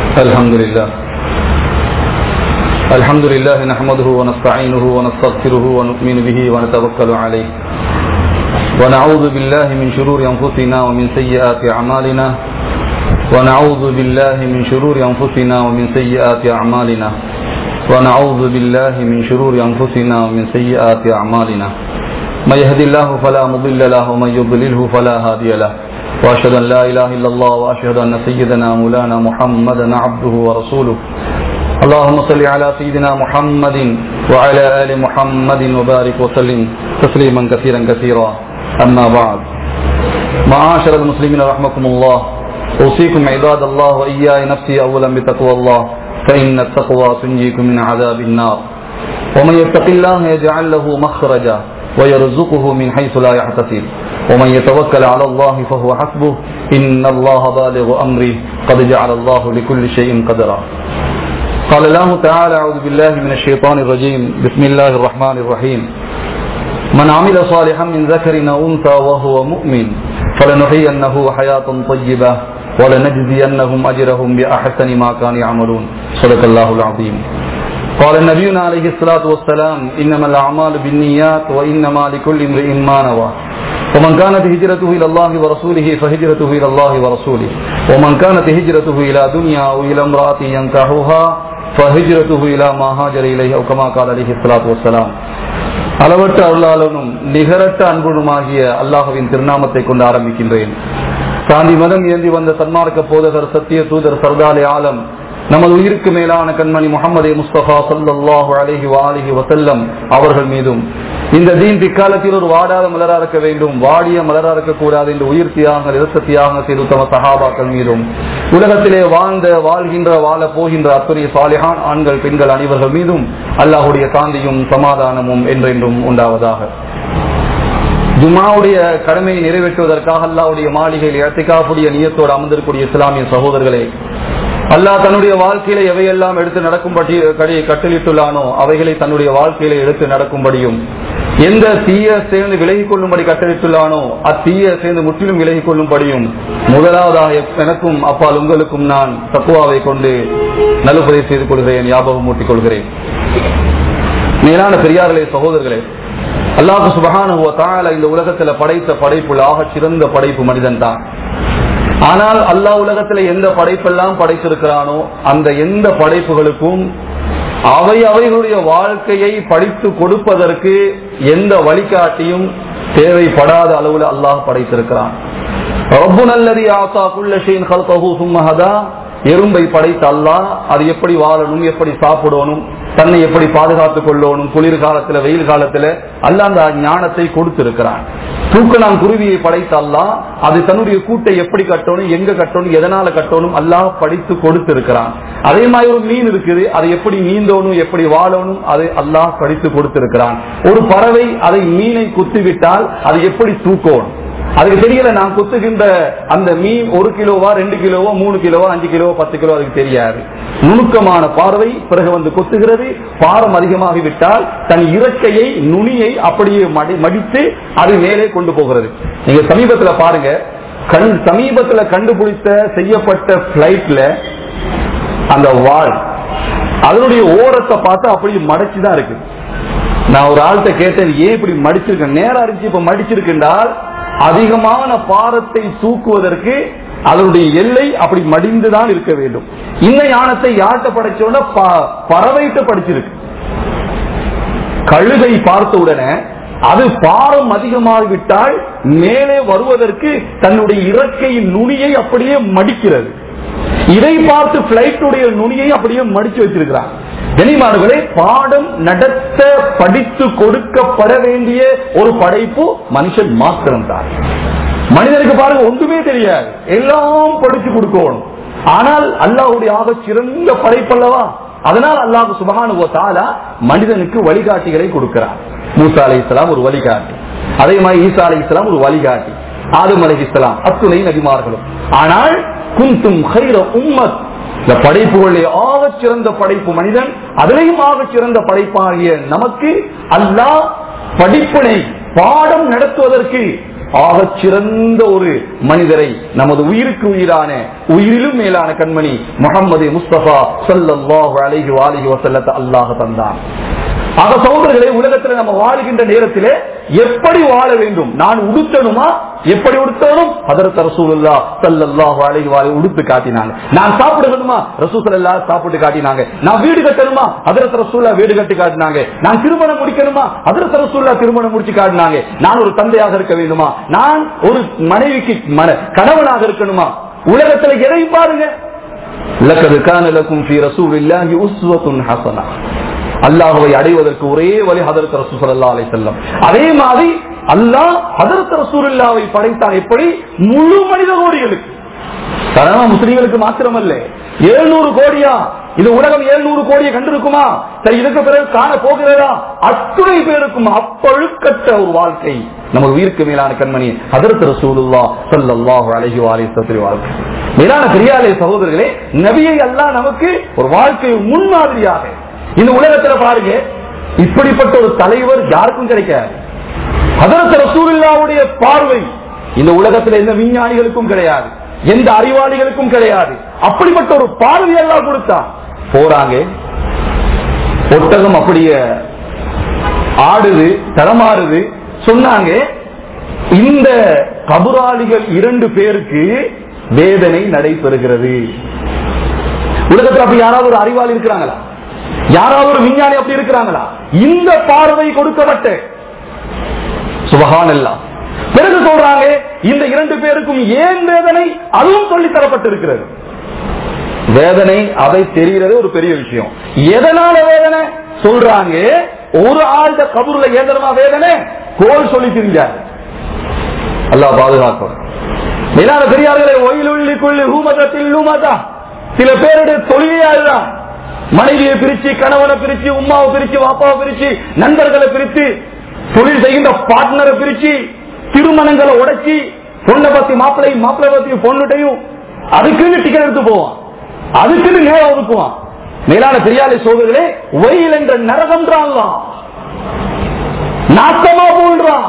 الحمد لله الحمد لله نحمده ونستعينه ونستغفره ونؤمن به ونتوكل عليه ونعوذ بالله من شرور أنفسنا ومن سيئات أعمالنا ونعوذ بالله من شرور أنفسنا ومن سيئات أعمالنا ونعوذ بالله من شرور أنفسنا ومن سيئات أعمالنا من يهد الله فلا مضل له ومن يضلله فلا هادي له وأشهد أن لا إله إلا الله وأشهد أن سيدنا مولانا محمدا عبده ورسوله اللهم صل على سيدنا محمد وعلى آل محمد وبارك وسلم تسليما كثيرا كثيرا أما بعد معاشر المسلمين رحمكم الله أوصيكم عباد الله وإياي نفسي أولا بتقوى الله فإن التقوى تنجيكم من عذاب النار ومن يتق الله يجعل له مخرجا ويرزقه من حيث لا يحتسب ومن يتوكل على الله فهو حسبه إن الله بالغ أمره قد جعل الله لكل شيء قدرا قال الله تعالى أعوذ بالله من الشيطان الرجيم بسم الله الرحمن الرحيم من عمل صالحا من ذكر أو أنثى وهو مؤمن فلنحيينه حياة طيبة ولنجزينهم أجرهم بأحسن ما كانوا يعملون صدق الله العظيم قال نبينا عليه الصلاة والسلام إنما الأعمال بالنيات وإنما لكل امرئ ما نوى ومن كانت هجرته إلى الله ورسوله فهجرته إلى الله ورسوله ومن كانت هجرته إلى دنيا أو إلى امرأة ينكحها فهجرته إلى ما هاجر إليه أو كما قال عليه الصلاة والسلام அளவற்ற அருளாளனும் நிகரற்ற அன்புடுமாகிய அல்லாஹுவின் திருநாமத்தை கொண்டு ஆரம்பிக்கின்றேன் சாந்தி மதம் ஏந்தி வந்த சன்மார்க்க போதகர் சத்திய தூதர் சர்தாலே ஆலம் நமது உயிருக்கு மேலான கண்மணி முகமது முஸ்தபா சல்லாஹு அலஹி வாலிஹி வசல்லம் அவர்கள் மீதும் இந்த தீன் பிக்காலத்தில் ஒரு வாடாத மலரா இருக்க வேண்டும் வாடிய மலரா இருக்க கூடாது என்று உயிர் தியாக இரத்த தியாக செய்து தம சகாபாக்கள் மீதும் உலகத்திலே வாழ்ந்த வாழ்கின்ற வாழ போகின்ற அத்துறை சாலிஹான் ஆண்கள் பெண்கள் அனைவர்கள் மீதும் அல்லாஹுடைய சாந்தியும் சமாதானமும் என்றென்றும் உண்டாவதாக ஜுமாவுடைய கடமையை நிறைவேற்றுவதற்காக அல்லாவுடைய மாளிகையில் இடத்திக்காப்புடைய நியத்தோடு அமர்ந்திருக்கூடிய இஸ்லாமிய சகோதரர்களே அல்லாஹ் தன்னுடைய வாழ்க்கையில எவையெல்லாம் எடுத்து நடக்கும்படி கட்டளிட்டுள்ளானோ அவைகளை தன்னுடைய வாழ்க்கையில எடுத்து நடக்கும்படியும் எந்த தீய சேர்ந்து விலகிக் கொள்ளும்படி கட்டளிட்டுள்ளானோ அத்தீய சேர்ந்து முற்றிலும் விலகிக் கொள்ளும்படியும் முதலாவதாக எனக்கும் அப்பால் உங்களுக்கும் நான் தக்குவாவை கொண்டு நலுபதை செய்து கொள்கிறேன் ஞாபகம் மூட்டிக் கொள்கிறேன் மேலான பெரியார்களே சகோதரர்களே அல்லாஹு சுபகான இந்த உலகத்துல படைத்த படைப்புள்ள ஆக சிறந்த படைப்பு மனிதன் தான் ஆனால் அல்லாஹ் உலகத்துல எந்த படைப்பெல்லாம் படைத்திருக்கிறானோ அந்த எந்த படைப்புகளுக்கும் அவை அவைகளுடைய வாழ்க்கையை படித்து கொடுப்பதற்கு எந்த வழிகாட்டியும் தேவைப்படாத அளவுல அல்லாஹ் படைத்திருக்கிறான் ரொம்ப நல்லது ஆசா குல்லஷேன் ஹல்கஹூ சும்மஹதா எறும்பை படைத்த அல்லாஹ் அது எப்படி வாழணும் எப்படி சாப்பிடணும் தன்னை எப்படி பாதுகாத்துக் கொள்ளணும் குளிர் காலத்துல வெயில் காலத்துல அல்ல அந்த ஞானத்தை கொடுத்திருக்கிறான் தூக்கணாம் குருவியை படைத்த அல்லா அது தன்னுடைய கூட்டை எப்படி கட்டணும் எங்க கட்டணும் எதனால கட்டணும் அல்லாஹ் படித்து கொடுத்திருக்கிறான் அதே மாதிரி ஒரு மீன் இருக்குது அதை எப்படி நீந்தோணும் எப்படி வாழணும் அதை அல்லாஹ் படித்து கொடுத்திருக்கிறான் ஒரு பறவை அதை மீனை குத்திவிட்டால் அதை எப்படி தூக்கணும் அதுக்கு தெரியல நான் குத்துகின்ற அந்த மீன் ஒரு கிலோவா ரெண்டு கிலோவா மூணு கிலோவா அஞ்சு கிலோவா பத்து கிலோ அதுக்கு தெரியாது நுணுக்கமான பார்வை பிறகு வந்து கொத்துகிறது பாரம் அதிகமாகிவிட்டால் தன் இறக்கையை நுனியை அப்படியே மடித்து அது மேலே கொண்டு போகிறது நீங்க சமீபத்துல பாருங்க கண் சமீபத்துல கண்டுபிடித்த செய்யப்பட்ட பிளைட்ல அந்த வால் அதனுடைய ஓரத்தை பார்த்து அப்படி மடைச்சுதான் இருக்கு நான் ஒரு ஆள்கிட்ட கேட்டேன் ஏன் இப்படி மடிச்சிருக்கேன் நேரம் இருந்துச்சு இப்ப மடிச்சிருக்கின்றால் அதிகமான பாரத்தை தூக்குவதற்கு அதனுடைய எல்லை அப்படி மடிந்துதான் இருக்க வேண்டும் இந்த ஞானத்தை யார்கிட்ட படைச்சோன்னா பறவைகிட்ட படிச்சிருக்கு கழுகை பார்த்த உடனே அது பாரம் அதிகமாகிவிட்டால் மேலே வருவதற்கு தன்னுடைய இறக்கையின் நுனியை அப்படியே மடிக்கிறது இதை பார்த்து பிளைட்டுடைய நுனியை அப்படியே மடிச்சு வச்சிருக்கிறான் கனிமானவர்களே பாடம் நடத்த படித்து கொடுக்கப்பட வேண்டிய ஒரு படைப்பு மனுஷன் மாத்திரம் தான் மனிதனுக்கு பாருங்க ஒன்றுமே தெரியாது எல்லாம் படிச்சு கொடுக்கணும் ஆனால் அல்லாஹுடைய ஆக சிறந்த படைப்பல்லவா அதனால் அல்லாஹு சுபகானுவ தாலா மனிதனுக்கு வழிகாட்டிகளை கொடுக்கிறார் மூசா அலை இஸ்லாம் ஒரு வழிகாட்டி அதே மாதிரி ஈசா அலை இஸ்லாம் ஒரு வழிகாட்டி ஆதம் அலை இஸ்லாம் அத்துணை நபிமார்களும் ஆனால் குந்தும் ஹைர உம்மத் இந்த படைப்புகளிலே ஆகச் சிறந்த படைப்பு மனிதன் அதிலையும் ஆகச் சிறந்த படைப்பாகிய நமக்கு அல்லாஹ் படிப்பினை பாடம் நடத்துவதற்கு ஆகச் சிறந்த ஒரு மனிதரை நமது உயிருக்கு உயிரான உயிரிலும் மேலான கண்மணி முகமது முஸ்தபா ஸல்லல்லாஹு அலைஹி வாலிஹி வஸல்லத்தை அல்லாஹ் தந்தான் ஆக சகோதரர்களே உலகத்துல நம்ம வாழுகின்ற நேரத்திலே எப்படி வாழ வேண்டும் நான் உடுத்தணுமா எப்படி உடுத்தணும் ஹதரத் ரசூலுல்லா ஸல்லல்லாஹு அலைஹி வாலி உடுத்து காட்டினாங்க நான் சாப்பிடணுமா ரசூலுல்லா சாப்பிட்டு காட்டினாங்க நான் வீடு கட்டணுமா ஹதரத் ரசூலுல்லா வீடு கட்டி காட்டினாங்க நான் திருமணம் முடிக்கணுமா ஹதரத் ரசூலுல்லா திருமணம் முடிச்சு காட்டினாங்க நான் ஒரு தந்தையாக இருக்க வேண்டுமா நான் ஒரு மனைவிக்கு மன கணவனாக இருக்கணுமா உலகத்துல எதை பாருங்க லக்கது கான லக்கும் ஃபீ ரசூலில்லாஹி உஸ்வத்துன் ஹஸனா அல்லாஹுவை அடைவதற்கு ஒரே வழி ஹதரத் ரசூல் ஸல்லல்லாஹு அலைஹி வஸல்லம் அதே மாதிரி அல்லாஹ் ஹதரத் ரசூலுல்லாவை படைத்தான் எப்படி முழு மனித கோடிகளுக்கு சாதாரண முஸ்லிம்களுக்கு மாத்திரமல்ல எழுநூறு கோடியா இது உலகம் எழுநூறு கோடியை கண்டிருக்குமா சரி இதுக்கு பிறகு காண போகிறதா அத்துணை பேருக்கும் அப்பழுக்கற்ற ஒரு வாழ்க்கை நமது உயிருக்கு மேலான கண்மணி ஹதரத் ரசூலுல்லா ஸல்லல்லாஹு அலைஹி வஸல்லம் வாழ்க்கை மேலான பெரியாலே சகோதரர்களே நபியை அல்லாஹ் நமக்கு ஒரு வாழ்க்கை முன்மாதிரியாக இந்த உலகத்துல பாருங்க இப்படிப்பட்ட ஒரு தலைவர் யாருக்கும் கிடைக்காது ஹதரத் ரசூலுல்லாவுடைய பார்வை இந்த உலகத்துல எந்த விஞ்ஞானிகளுக்கும் கிடையாது எந்த அறிவாளிகளுக்கும் கிடையாது அப்படிப்பட்ட ஒரு பார்வை எல்லாம் கொடுத்தான் போறாங்க ஒட்டகம் அப்படியே ஆடுது தடமாறுது சொன்னாங்க இந்த கபுராளிகள் இரண்டு பேருக்கு வேதனை நடைபெறுகிறது உலகத்தில் அப்படி யாராவது ஒரு அறிவாளி இருக்கிறாங்களா யாராவது ஒரு விஞ்ஞானி அப்படி இருக்கிறாங்களா இந்த பார்வை கொடுக்கப்பட்ட சுபகான் எல்லாம் பிறகு சொல்றாங்க இந்த இரண்டு பேருக்கும் ஏன் வேதனை அதுவும் சொல்லி தரப்பட்டிருக்கிறது வேதனை அதை தெரிகிறது ஒரு பெரிய விஷயம் எதனால வேதனை சொல்றாங்க ஒரு ஆழ்ந்த கபூர்ல ஏந்திரமா வேதனை கோல் சொல்லி திரிஞ்சார் அல்லாஹ் பாதுகாக்கும் மேலான பெரியார்களே ஒயிலுள்ளி கொள்ளி ஹூமதத்தில் லூமதா சில பேருடைய தொழிலே அதுதான் மனைவியை பிரிச்சு கணவனை பிரிச்சு உமாவை பிரிச்சு வாப்பாவை பிரிச்சு நண்பர்களை பிரித்து தொழில் செய்கின்ற பார்ட்னரை பிரிச்சு திருமணங்களை உடைச்சி பொண்ணை பத்தி மாப்பிள்ளையும் மாப்பிள்ளை பத்தி பொண்ணுட்டையும் அதுக்குன்னு டிக்கெட் எடுத்து போவான் அதுக்குன்னு நேரம் ஒதுக்குவான் மேலான பெரியாலை சோதர்களே ஒயில் என்ற நரகம்ன்றான் நாட்டமா போன்றான்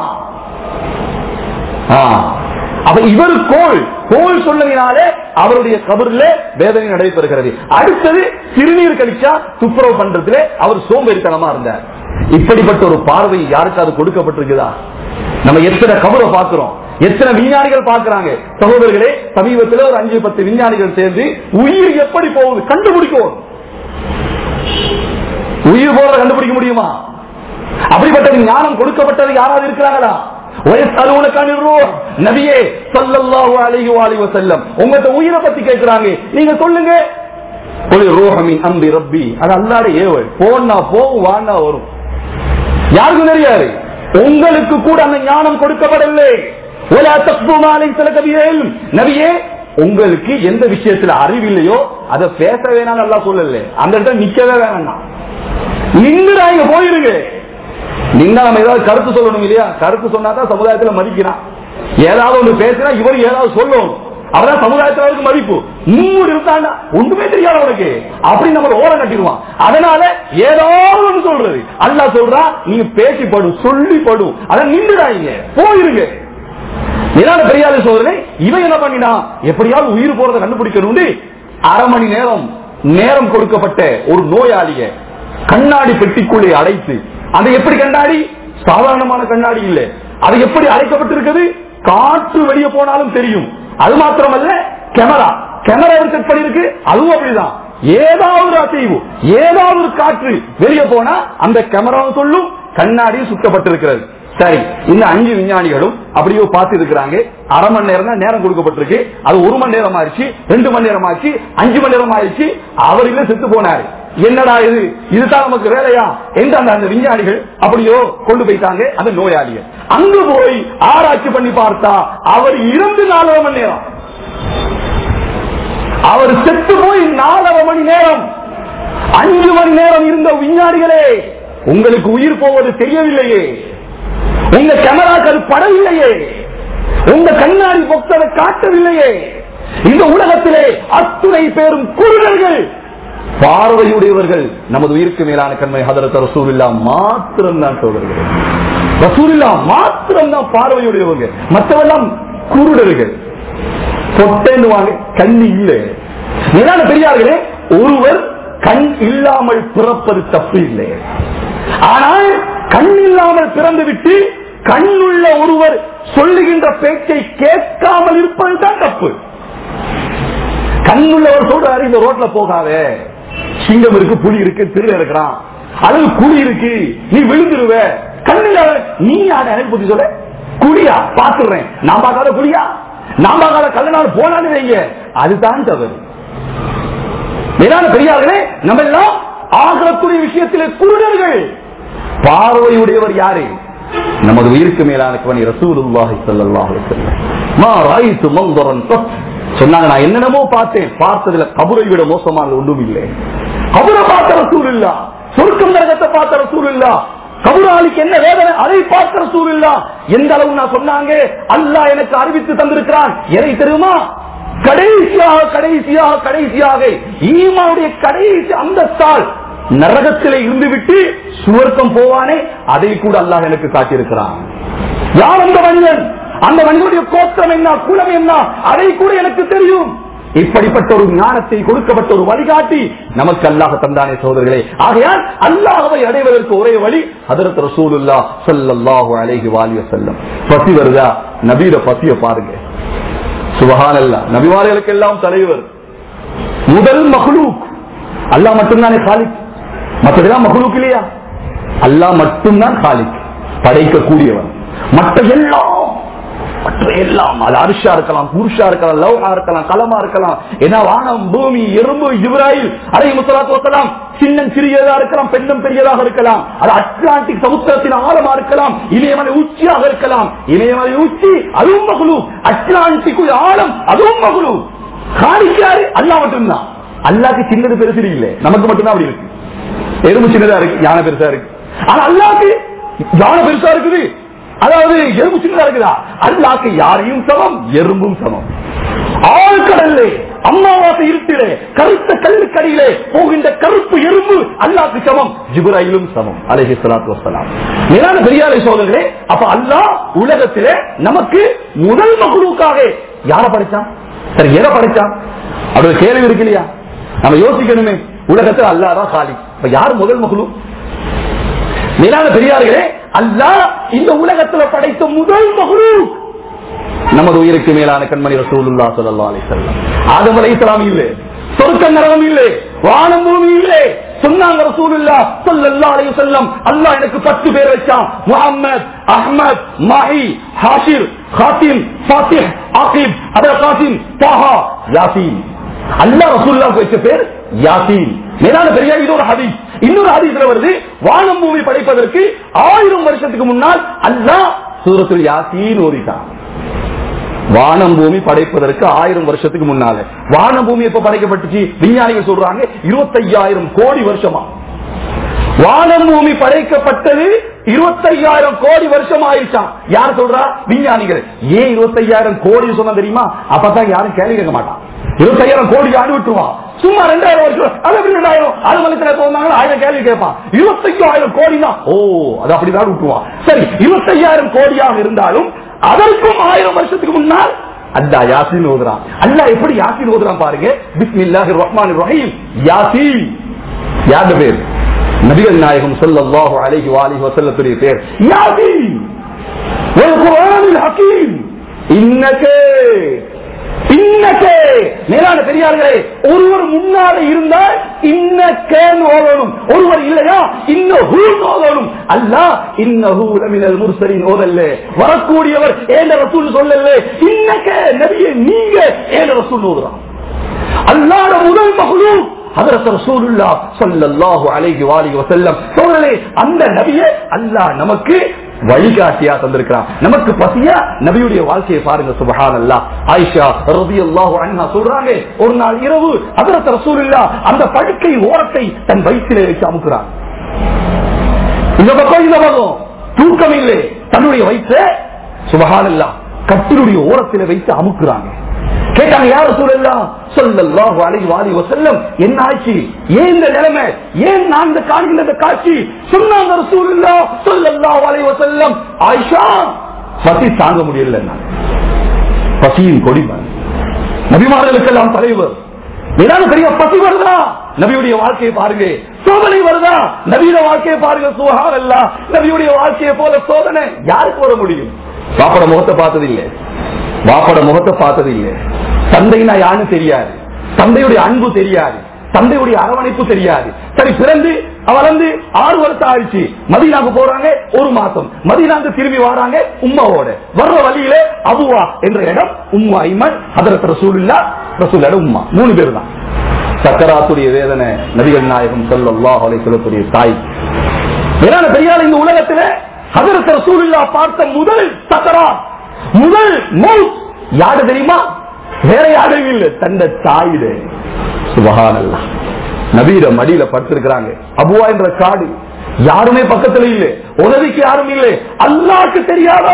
அப்ப இவர் கோல் கோல் சொன்னதினாலே அவருடைய கபரில் வேதனை நடைபெறுகிறது அடுத்தது சிறுநீர் கழிச்சா துப்புரவு பண்றதுல அவர் சோம்பேறித்தனமா இருந்தார் இப்படிப்பட்ட ஒரு பார்வை யாருக்காவது கொடுக்கப்பட்டிருக்குதா நம்ம எத்தனை கபரை பார்க்கிறோம் எத்தனை விஞ்ஞானிகள் பார்க்கிறாங்க சகோதரர்களே சமீபத்தில் ஒரு அஞ்சு பத்து விஞ்ஞானிகள் சேர்ந்து உயிர் எப்படி போகுது கண்டுபிடிக்கும் உயிர் போறத கண்டுபிடிக்க முடியுமா அப்படிப்பட்ட ஞானம் கொடுக்கப்பட்டது யாராவது இருக்கிறாங்களா நபியே சல்லல்லாஹு அலைஹி வஸல்லம் வஸல்லம் உங்கள்ட்ட உயிரை பத்தி கேக்குறாங்க நீங்க சொல்லுங்க ஒரு ரோஹமின் அம்பி ரப்பி அது அல்லாட ஏவல் போனா போகும் வானா வரும் யாருக்கும் தெரியாது உங்களுக்கு கூட அந்த ஞானம் கொடுக்கப்படவில்லை ஒலா தப்புமாலை சில கவியல் நபியே உங்களுக்கு எந்த விஷயத்துல அறிவில்லையோ அதை பேச வேணாம் நல்லா சொல்லல அந்த இடத்துல நிக்கவே வேணாம் நின்று இங்க போயிருங்க நீங்க நம்ம ஏதாவது கருத்து சொல்லணும் இல்லையா கருத்து சொன்னாதான் சமுதாயத்துல மதிக்கிறான் ஏதாவது ஒண்ணு பேசினா இவர் ஏதாவது சொல்லணும் அவதான் சமுதாயத்துல அவருக்கு மதிப்பு மூணு இருந்தாண்டா ஒண்ணுமே தெரியாது உனக்கு அப்படி நம்ம ஓரம் கட்டிடுவான் அதனால ஏதாவது ஒண்ணு சொல்றது அல்லா சொல்றா நீங்க பேசி படும் சொல்லி படும் அதை நின்றுடாங்க போயிருங்க ஏதாவது பெரியாத சோதனை இவன் என்ன பண்ணினா எப்படியாவது உயிர் போறதை கண்டுபிடிக்கணும் அரை மணி நேரம் நேரம் கொடுக்கப்பட்ட ஒரு நோயாளிய கண்ணாடி பெட்டிக்குள்ளே அடைத்து அதை எப்படி கண்ணாடி சாதாரணமான கண்ணாடி இல்லை அது எப்படி அடைக்கப்பட்டிருக்கிறது காற்று வெளியே போனாலும் தெரியும் அது மாத்திரமல்ல கேமரா கேமரா செட் பண்ணிருக்கு அதுவும் அப்படிதான் ஏதாவது ஒரு அசைவு ஏதாவது ஒரு காற்று வெளியே போனா அந்த கேமரா சொல்லும் கண்ணாடி சுத்தப்பட்டிருக்கிறது சரி இந்த அஞ்சு விஞ்ஞானிகளும் அப்படியோ பார்த்து இருக்கிறாங்க அரை மணி நேரம் தான் நேரம் கொடுக்கப்பட்டிருக்கு அது ஒரு மணி நேரம் ஆயிடுச்சு ரெண்டு மணி நேரம் ஆயிடுச்சு அஞ்சு மணி நேரம் ஆயிடுச்சு அவரிலே செத்து போனாரு என்னடா இது இதுதான் நமக்கு வேலையா என்று அந்த அந்த விஞ்ஞானிகள் அப்படியோ கொண்டு போயிட்டாங்க அந்த நோயாளிகள் அங்கு போய் ஆராய்ச்சி பண்ணி பார்த்தா அவர் இறந்து நாலரை மணி நேரம் அவர் செத்து போய் நாலரை மணி நேரம் அஞ்சு மணி நேரம் இருந்த விஞ்ஞானிகளே உங்களுக்கு உயிர் போவது தெரியவில்லையே உங்க கேமராக்கள் படவில்லையே உங்க கண்ணாடி பொக்சரை காட்டவில்லையே இந்த உலகத்திலே அத்துணை பேரும் குருடர்கள் பார்வையுடையவர்கள் நமது உயிருக்கு மேலான கண்மை ஹதரத் ரசூலுல்லா மாத்திரம் தான் சோதர்கள் ரசூலுல்லா மாத்திரம் தான் பார்வையுடையவங்க மற்றவெல்லாம் குருடர்கள் பொட்டேன்னுவாங்க கண்ணு இல்லை மேலான பெரியார்களே ஒருவர் கண் இல்லாமல் பிறப்பது தப்பு இல்லை ஆனால் கண் இல்லாமல் பிறந்து விட்டு கண்ணுள்ள ஒருவர் சொல்லுகின்ற பேச்சை கேட்காமல் இருப்பது தான் தப்பு கண்ணுள்ளவர் சொல்றாரு இந்த ரோட்ல போகாதே சிங்கம் இருக்கு புலி இருக்கு திருட இருக்கிறான் அல்லது குழி இருக்கு நீ விழுந்துருவ கண்ணுல நீ யார எனக்கு பத்தி சொல்ல குழியா பாத்துறேன் நான் பார்க்காத குழியா நான் பார்க்காத கல்லனால போனாலும் வைங்க அதுதான் தவறு மேலான பெரியார்களே நம்ம எல்லாம் ஆகக்கூடிய விஷயத்திலே குருடர்கள் பார்வையுடையவர் யாரு நமது உயிருக்கு மேலான கவனி ரசூலுல்லாஹி ஸல்லல்லாஹு அலைஹி வஸல்லம் மா ராயித்து மன்தரன் கத் சொன்னாங்க நான் என்னென்னமோ பார்த்தேன் பார்த்ததுல கபரை விட மோசமான ஒன்றும் இல்லை கபரை பார்த்த ரசூல் இல்ல சொர்க்கம் நரகத்தை பார்த்த ரசூல் இல்ல கபுராளிக்கு என்ன வேதனை அதை பார்த்த ரசூல் இல்ல எந்த அளவு நான் சொன்னாங்க அல்லாஹ் எனக்கு அறிவித்து தந்திருக்கிறான் எதை தெரியுமா கடைசியாக கடைசியாக கடைசியாக ஈமாவுடைய கடைசி அந்தஸ்தால் நரகத்திலே இருந்து விட்டு சுவர்க்கம் போவானே அதை கூட அல்லாஹ் எனக்கு காட்டியிருக்கிறான் யார் அந்த மனிதன் அந்த மனிதனுடைய கோத்திரம் என்ன குலம் என்ன அதை கூட எனக்கு தெரியும் இப்படிப்பட்ட ஒரு ஞானத்தை கொடுக்கப்பட்ட ஒரு வழிகாட்டி நமக்கு அல்லாஹ் தந்தானே சோதர்களே ஆகையால் அல்லாஹவை அடைவதற்கு ஒரே வழி அதரத் ரசூலுல்லா ஸல்லல்லாஹு அலைஹி வாலிய செல்லம் பசி வருதா நபீர பசிய பாருங்க சுபஹானல்லா நபிமார்களுக்கு எல்லாம் தலைவர் முதல் மஹ்லூக் அல்லாஹ் மட்டும்தானே காலிக் மற்றதெல்லாம் மஹ்லூக் இல்லையா அல்லாஹ் மட்டும்தான் காலிக் படைக்கக்கூடியவன் மற்ற எல்லாம் மற்ற எல்லாம் அது அரிஷா இருக்கலாம் புருஷா இருக்கலாம் லவ்ஹா இருக்கலாம் கலமா இருக்கலாம் ஏன்னா வானம் பூமி எறும்பு இப்ராஹிம் அலை முசலாத்து வசலாம் சின்னம் சிறியதா இருக்கலாம் பெண்ணும் பெரியதாக இருக்கலாம் அது அட்லாண்டிக் சமுத்திரத்தின் ஆழமா இருக்கலாம் இமயமலை உச்சியாக இருக்கலாம் இமயமலை உச்சி அதுவும் மகுழு அட்லாண்டிக் ஆழம் அதுவும் மகுழு காணிக்காரு அல்லா மட்டும்தான் அல்லாக்கு சின்னது பெருசு இல்லை நமக்கு மட்டும்தான் அப்படி இருக்கு எறும்பு சின்னதா இருக்கு யானை பெருசா இருக்கு ஆனா அல்லாக்கு யானை பெருசா இருக்குது அதாவது எறும்பு சின்னதா இருக்குதா அல்லாக்கு யாரையும் சமம் எறும்பும் சமம் ஆழ்கடல்லே அம்மாவாசை இருட்டிலே கருத்த கல்லுக்கடியிலே போகின்ற கருப்பு எறும்பு அல்லாக்கு சமம் ஜிபுராயிலும் சமம் அலஹி சலாத்து வசலாம் மேலான பெரியாரை சோதர்களே அப்ப அல்லாஹ் உலகத்திலே நமக்கு முதல் மகுழுக்காக யார படைச்சான் சரி எதை படைச்சான் அப்படி கேள்வி இருக்கு இல்லையா நம்ம யோசிக்கணுமே உலகத்தில் அல்லாதான் காலி இப்ப யார் முதல் மகுழு மேலான பெரியார்களே அல்லாஹ் இந்த உலகத்துல படைத்த முதல் மகுழு நமது உயிருக்கு மேலான கண்மணி ரசூலுல்லா ஸல்லல்லாஹு அலைஹி வஸல்லம் ஆதம் அலைஹிஸ்ஸலாம் இல்லை சொர்க்க நரகம் இல்லை வானம் பூமி இல்லை சொன்னாங்க ரசூலுல்லா ஸல்லல்லாஹு அலைஹி வஸல்லம் அல்லாஹ் எனக்கு 10 பேர் வச்சான் முஹம்மத் அஹ்மத் மாஹி ஹாஷிர் காசிம் ஃபாத்திஹ் ஆகிப் அபுல் காசிம் தாஹா யாசீன் அல்லாஹ் ரசூலுல்லாஹ்க்கு வச்ச பேர் யாசீன் மேலான பெரிய இது ஒரு ஹதீஸ் இன்னொரு ஹதீஸ்ல வருது வானம் பூமி படைப்பதற்கு ஆயிரம் வருஷத்துக்கு முன்னால் அல்லாஹ் சூரத்துல் யாசீன் ஓதிட்டான் வானம் பூமி படைப்பதற்கு ஆயிரம் வருஷத்துக்கு முன்னால வானம் பூமி எப்ப படைக்கப்பட்டுச்சு விஞ்ஞானிகள் சொல்றாங்க இருபத்தையாயிரம் கோடி வருஷமா வானம் பூமி படைக்கப்பட்டது இருபத்தையாயிரம் கோடி வருஷம் ஆயிடுச்சான் யார் சொல்றா விஞ்ஞானிகள் ஏன் இருபத்தையாயிரம் கோடி சொன்னா தெரியுமா அப்பதான் யாரும் கேள்வி கேட்க மாட்டான் இருபத்தையாயிரம் கோடி ஆண்டு விட்டுருவான் சும்மா ரெண்டாயிரம் வருஷம் அது எப்படி ரெண்டாயிரம் அது மனுஷன போனாங்க ஆயிரம் கேள்வி கேட்பான் இருபத்தையாயிரம் கோடினா ஓ அது அப்படிதான் விட்டுருவான் சரி இருபத்தையாயிரம் கோடியாக இருந்தாலும் அதற்கும் ஆயிரம் வருஷத்துக்கு முன்னால் அல்லா யாசின் ஓதுறான் அல்லா எப்படி யாசின் ஓதுறான் பாருங்க பிஸ்மில்லாஹிர் ரஹ்மானிர் ரஹீம் யாசின் யார் பேர் நபிகள் நாயகம் ஸல்லல்லாஹு அலைஹி வஆலிஹி வஸல்லத்துடைய பேர் யாசின் வல் குர்ஆனில் ஹகீம் இன்னக இன்னக்கே மேலான பெரியார்களே ஒருவர் முன்னால இருந்தால் இன்னக்கேன்னு ஓதணும் ஒருவர் இல்லையா இன்னஹூ ஓதணும் அல்லா இன்னஹூ லமினல் முர்சலின் ஓதல்ல வரக்கூடியவர் ஏன ரசூல் சொல்லல இன்னக்கே நபியே நீங்க ஏன ரசூல் ஓதுறான் அல்லாட முதல் மகளூ ஹதரத் ரசூலுல்லாஹ் ஸல்லல்லாஹு அலைஹி வஆலிஹி வஸல்லம் சோழரே அந்த நபியை அல்லாஹ் நமக்கு வழிகாட்டியா தந்திருக்கிறான் நமக்கு பசியா நபியுடைய வாழ்க்கையை பாருங்க சுபஹான் அல்லா ஆயிஷா ரலியல்லாஹு அன்ஹா சொல்றாங்க ஒரு நாள் இரவு ஹதரத் ரசூலுல்லாஹ் அந்த படுக்கை ஓரத்தை தன் வயிற்றிலே வச்சு அமுக்குறான் இந்த பக்கம் இந்த பக்கம் தூக்கம் இல்லை தன்னுடைய வயிற்ற சுபஹான் அல்லா கட்டிலுடைய ஓரத்தில் வைத்து அமுக்குறாங்க கேட்டாங்க யார் சூழல்லாம் சொல்லல்லாஹு அலைஹி வாலி வஸல்லம் என்ன ஆச்சு ஏன் இந்த நிலைமை ஏன் நான் இந்த காண்கின்ற இந்த காட்சி சொன்னாங்க ரசூலுல்லாஹ் சொல்லல்லாஹு அலைஹி வஸல்லம் ஆயிஷா பசி தாங்க முடியல நான் பசியின் கொடிமன் நபிமார்களுக்கெல்லாம் தலைவர் ஏதாவது பெரிய பசி வருதா நபியுடைய வாழ்க்கையை பாருங்க சோதனை வருதா நபியோட வாழ்க்கையை பாருங்க சுகார் அல்ல நபியுடைய வாழ்க்கையை போல சோதனை யாருக்கு வர முடியும் பாப்பட முகத்தை பார்த்தது இல்லை பாப்பட முகத்தை பார்த்தது இல்லை தந்தைனா யாருன்னு தெரியாது தந்தையுடைய அன்பு தெரியாது தந்தையுடைய அரவணைப்பு தெரியாது சரி பிறந்து வளர்ந்து ஆறு வருஷம் ஆயிடுச்சு மதீனாக்கு போறாங்க ஒரு மாசம் மதீனாக்கு திரும்பி வராங்க உம்மாவோட வர்ற வழியில அபுவா என்ற இடம் உம்மா ஐமன் அதரத் ரசூலுல்லா ரசூலோட உம்மா மூணு பேர் தான் சக்கராத்துடைய வேதனை நபிகள் நாயகம் சொல்லல்லாஹ் அலை சொல்லக்கூடிய தாய் ஏன்னா பெரியார் இந்த உலகத்துல ஹதரத் ரசூலுல்லா பார்த்த முதல் சக்கரா முதல் மவுத் யாரு தெரியுமா வேற யாரும் இல்லை தந்த தாயிட சுபகானல்லா நபீர மடியில படுத்திருக்கிறாங்க அபுவா என்ற காடு யாருமே பக்கத்துல இல்லை உதவிக்கு யாரும் இல்லை அல்லாக்கு தெரியாதா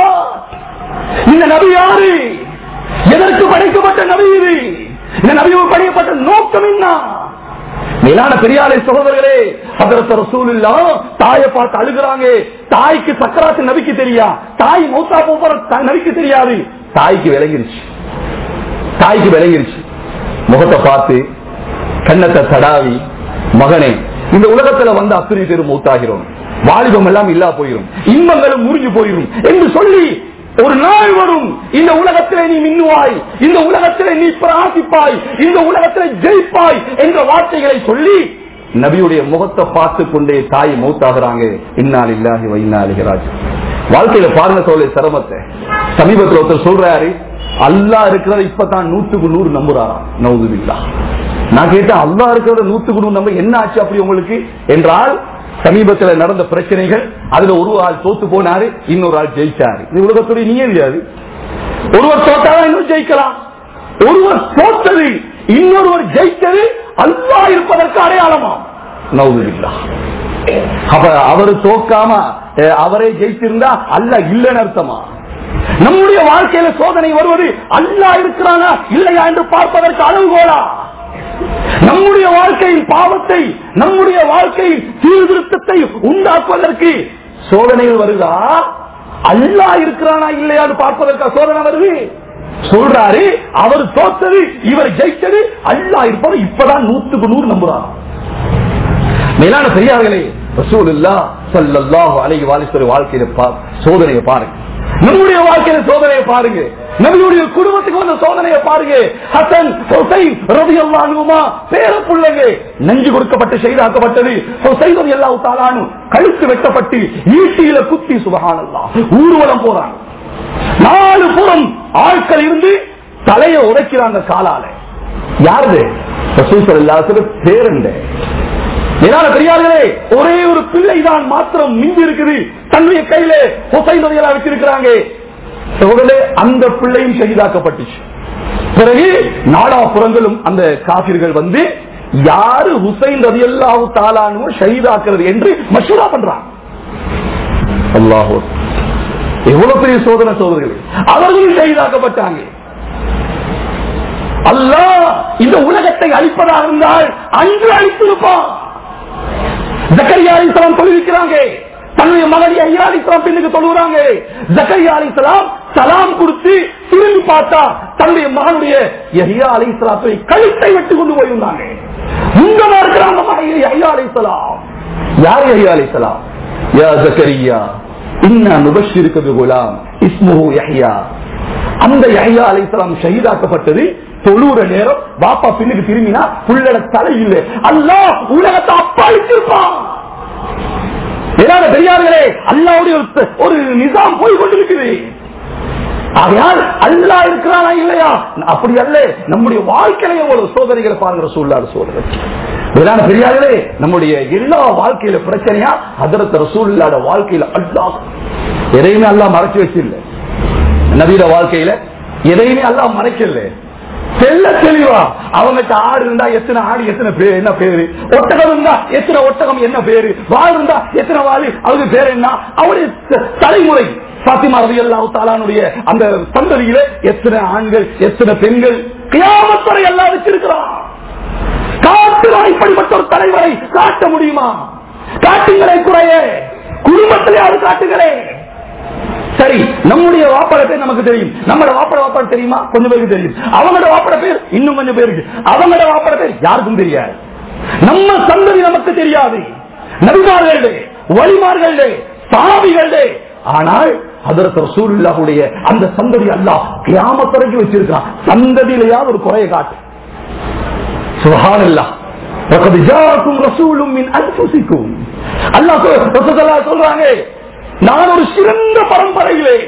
இந்த நபி யாரு எதற்கு படைக்கப்பட்ட நபி இது இந்த நபியை படைக்கப்பட்ட நோக்கம் என்ன மேலான பெரியாரை சகோதரர்களே அதற்கு ரசூலுல்லா தாயை பார்த்து அழுகிறாங்க தாய்க்கு சக்கராத்து நபிக்கு தெரியா தாய் மௌத்தா போற நபிக்கு தெரியாது தாய்க்கு விளங்கிருச்சு தாய்க்கு விளங்கிருச்சு முகத்தை பார்த்து கண்ணத்தை தடாவி மகனே இந்த உலகத்துல வந்து அத்தனை பேரும் மூத்தாகிறோம் வாலிபம் எல்லாம் இல்லா போயிரும் இன்பங்களும் முறிஞ்சு போயிரும் என்று சொல்லி ஒரு நாள் வரும் இந்த உலகத்திலே நீ மின்னுவாய் இந்த உலகத்திலே நீ பிராசிப்பாய் இந்த உலகத்திலே ஜெயிப்பாய் என்ற வார்த்தைகளை சொல்லி நபியுடைய முகத்தை பார்த்து கொண்டே தாய் மௌத்தாகிறாங்க இன்னால் இல்லாஹி வைநாளிகராஜ் வாழ்க்கையில பாருங்க தோலை சிரமத்தை சமீபத்தில் ஒருத்தர் சொல்றாரு அல்லா இருக்கிறத இப்பதான் நூத்துக்கு நூறு நம்புறாராம் நவுதுபில்லா நான் கேட்டேன் அல்லா இருக்கிறத நூத்துக்கு நூறு நம்ப என்ன ஆச்சு அப்படி உங்களுக்கு என்றால் சமீபத்தில் நடந்த பிரச்சனைகள் அதுல ஒரு ஆள் தோத்து போனாரு இன்னொரு ஆள் ஜெயிச்சாரு இது உலகத்துடைய நீதியாது ஒருவர் தோத்தாதான் இன்னும் ஜெயிக்கலாம் ஒருவர் தோத்தது இன்னொருவர் ஜெயித்தது அல்லா இருப்பதற்கு அடையாளமா நவுதுபில்லா அப்ப அவர் தோக்காம அவரே ஜெயிச்சிருந்தா அல்ல இல்லைன்னு அர்த்தமா நம்முடைய வாழ்க்கையில சோதனை வருவது அல்லா இருக்கிறானா இல்லையா என்று பார்ப்பதற்கு அளவுகோலா நம்முடைய வாழ்க்கையின் பாவத்தை நம்முடைய வாழ்க்கையின் சீர்திருத்தத்தை உண்டாக்குவதற்கு சோதனைகள் வருதா அல்லா இருக்கிறானா இல்லையான்னு பார்ப்பதற்கு சோதனை வருது சொல்றாரு அவர் தோத்தது இவர் ஜெயித்தது அல்லா இருப்பது இப்பதான் நூத்துக்கு நூறு நம்புறார் மேலான பெரியார்களே ரசூலுல்லா சல்லல்லாஹு அலைஹி வாலிஸ்வரி வாழ்க்கையில சோதனையை பாருங்க நம்முடைய வாழ்க்கையில சோதனையை பாருங்க நம்மளுடைய குடும்பத்துக்கு வந்த சோதனையை பாருங்க ஹசன் ஹுசைன் ரவி அல்லானுமா பேர பிள்ளைங்க நெஞ்சு கொடுக்கப்பட்டு செய்தாக்கப்பட்டது ஹுசைன் ரவி அல்லா தாலானு கழுத்து வெட்டப்பட்டு ஈட்டியில குத்தி சுபகானல்லா ஊர்வலம் போறாங்க நாலு புறம் ஆட்கள் இருந்து தலையை உடைக்கிறாங்க காலால யாருது பேரண்ட ஏனால பெரியார்களே ஒரே ஒரு பிள்ளை தான் மாத்திரம் மிஞ்சி இருக்குது தன்னுடைய கையில ஹுசைன் நதிகளா வச்சிருக்கிறாங்க அந்த பிள்ளையும் செய்தாக்கப்பட்டுச்சு பிறகு நாடாபுறங்களும் அந்த காபிர்கள் வந்து யாரு ஹுசைன் ரதி அல்லாஹு தாலானு ஷஹீதாக்குறது என்று மசூரா பண்றாங்க அல்லாஹோ எவ்வளவு பெரிய சோதனை சோதனைகள் அவர்களும் ஷஹீதாக்கப்பட்டாங்க அல்லாஹ் இந்த உலகத்தை அழிப்பதாக இருந்தால் அன்று அழித்திருப்பான் ஜக்கரியா அலிஸ்லாம் தொழுவிக்கிறாங்க தன்னுடைய மகன் ஐயா அலிஸ்லாம் பெண்ணுக்கு தொழுகிறாங்க ஜக்கரியா அலிஸ்லாம் சலாம் கொடுத்து திரும்பி பார்த்தா தன்னுடைய மகனுடைய ஐயா அலிஸ்லாத்தை கழுத்தை வெட்டி கொண்டு போயிருந்தாங்க முந்தமா இருக்கிறாங்க ஐயா அலிஸ்லாம் யார் ஐயா அலிஸ்லாம் யா ஜக்கரியா இன்னா நுபஷிருக்கு குலாம் இஸ்முஹு யஹ்யா அந்த யஹ்யா அலைஹிஸ்ஸலாம் ஷஹீதாக்கப்பட்டது தொழுற நேரம் பாப்பா பின்னுக்கு திரும்பினா புள்ளட தலை இல்லை அல்லாஹ் உலகத்தை அப்பாளிச்சிருப்பான் ஏதாவது பெரியார்களே அல்லாவுடைய ஒரு- ஒரு நிசாம் போய் கொண்டிருக்குது ஆகையால் அல்லா இருக்கிறானா இல்லையா அப்படி அல்ல நம்முடைய வாழ்க்கையில எவ்வளவு சோதனைகளை பாருங்கிற சூழ்நாடு சோதனை மேலான பெரியார்களே நம்முடைய எல்லா வாழ்க்கையில பிரச்சனையா அதரத்த ரசூல்லாட வாழ்க்கையில அல்லா எதையுமே அல்லா மறைச்சு வச்சில்ல நவீன வாழ்க்கையில எதையுமே அல்லா மறைக்கல தெல்ல தெளிவா அவங்ககிட்ட ஆடு இருந்தா எத்தனை ஆடு எத்தனை பேர் என்ன பேரு ஒட்டகம் இருந்தா எத்தனை ஒட்டகம் என்ன பேரு வாழ் இருந்தா எத்தனை வாழ் அவங்க பேர் என்ன அவருடைய த- தலைமுறை பாத்திமா ரவி அல்லாஹு தாலானுடைய அந்த சந்ததியில எத்தனை ஆண்கள் எத்தனை பெண்கள் கியாமத்துறை எல்லாம் வச்சிருக்கிறான் காட்டுறான் இப்படிப்பட்ட ஒரு தலைவரை காட்ட முடியுமா காட்டுங்களே குறையே குடும்பத்திலேயாவது காட்டுங்களே சரி நம்முடைய வாப்பட பேர் நமக்கு தெரியும் நம்மளோட வாப்பட வாப்பட தெரியுமா கொஞ்சம் பேருக்கு தெரியும் அவங்களோட வாப்பட பேர் இன்னும் கொஞ்சம் பேருக்கு அவங்களோட வாப்பட பேர் யாருக்கும் தெரியாது நம்ம சந்ததி நமக்கு தெரியாது நபிமார்களே வழிமார்களே சாவிகளே ஆனால் அதற்கு ரசூலுல்லாஹுடைய அந்த சந்ததி அல்லாஹ் கியாமத்துறைக்கு வச்சிருக்கான் சந்ததியிலேயாவது ஒரு குறையை காட்டு சுபஹானல்லாஹ் وقد جاءكم رسول من انفسكم அல்லாஹ் ரசூலுல்லாஹ் சொல்றாங்க நான் ஒரு சிறந்த பரம்பரையிலே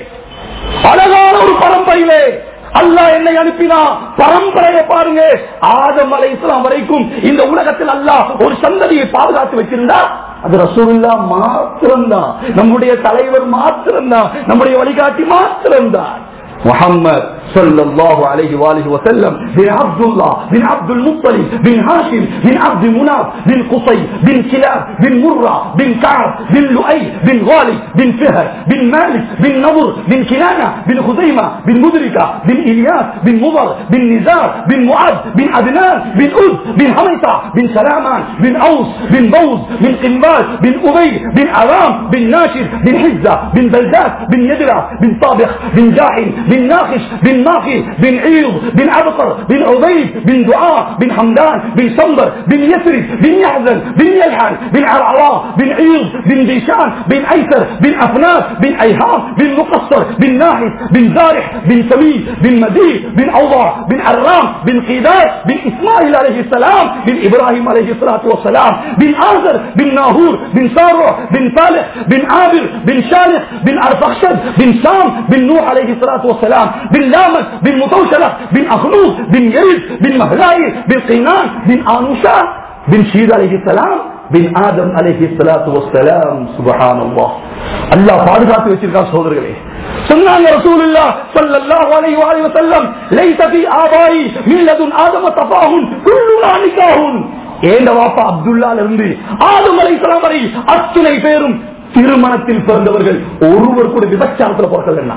அழகான ஒரு பரம்பரையிலே அல்லாஹ் என்னை அனுப்பினா பரம்பரையை பாருங்க ஆதம் அலை இஸ்லாம் வரைக்கும் இந்த உலகத்தில் அல்லாஹ் ஒரு சந்ததியை பாதுகாத்து வச்சிருந்தா அது ரசூலுல்லா மாத்திரம்தான் நம்முடைய தலைவர் மாத்திரம்தான் நம்முடைய வழிகாட்டி மாத்திரம்தான் محمد صلى الله عليه وآله وسلم بن عبد الله بن عبد المطلب بن هاشم بن عبد مناف بن قصي بن كلاب بن مرة بن كعب بن لؤي بن غالب بن فهر بن مالك بن نضر بن كنانة بن خزيمة بن مدركة بن إلياس بن مضر بن نزار بن معد بن عدنان بن أد بن حميطة بن سلامان بن أوس بن بوز بن قنباز بن أبي بن أرام بن ناشر بن حزة بن بلدات بن يدرع بن طابخ بن جاحن بن ناخش بن ناخي بن عيض بن عبقر بن عبيد بن دعاء بن حمدان بن صنبر بن يسرد بن يحزن بن يلحن بن عرعراء بن عيض بن ديشان بن ايسر بن افناس بن ايهام بن مقصر بن ناحس بن زارح بن سميد بن مدي بن اوضع بن عرام بن قيدار بن اسماعيل عليه السلام بن ابراهيم عليه الصلاه والسلام بن آزر بن ناهور بن سارع بن صالح بن عابر بن شالح بن ارفخشد بن سام بن نوح عليه الصلاه والسلام بن لامك بن متوشلة بن أخنوف بن يرد بن مهلاي بن قينان بن آنوشا بن شيد عليه السلام بن آدم عليه الصلاة والسلام سبحان الله الله பாதுகாத்து வச்சிருக்கா சோதரர்களே சொன்னாங்க ரசூலுல்லா ஸல்லல்லாஹு அலைஹி வஸல்லம் வஸல்லம் லைஸ ஃபீ ஆபாயி மின் லதுன் ஆதம தஃபாஹுன் குல்லுனா நிகாஹுன் ஏண்ட வாப்பா அப்துல்லால இருந்து ஆதம் அலைஹிஸ்ஸலாம் வரை அத்துணை பேரும் திருமணத்தில் பிறந்தவர்கள் ஒருவர் கூட விபச்சாரத்துல பிறக்கல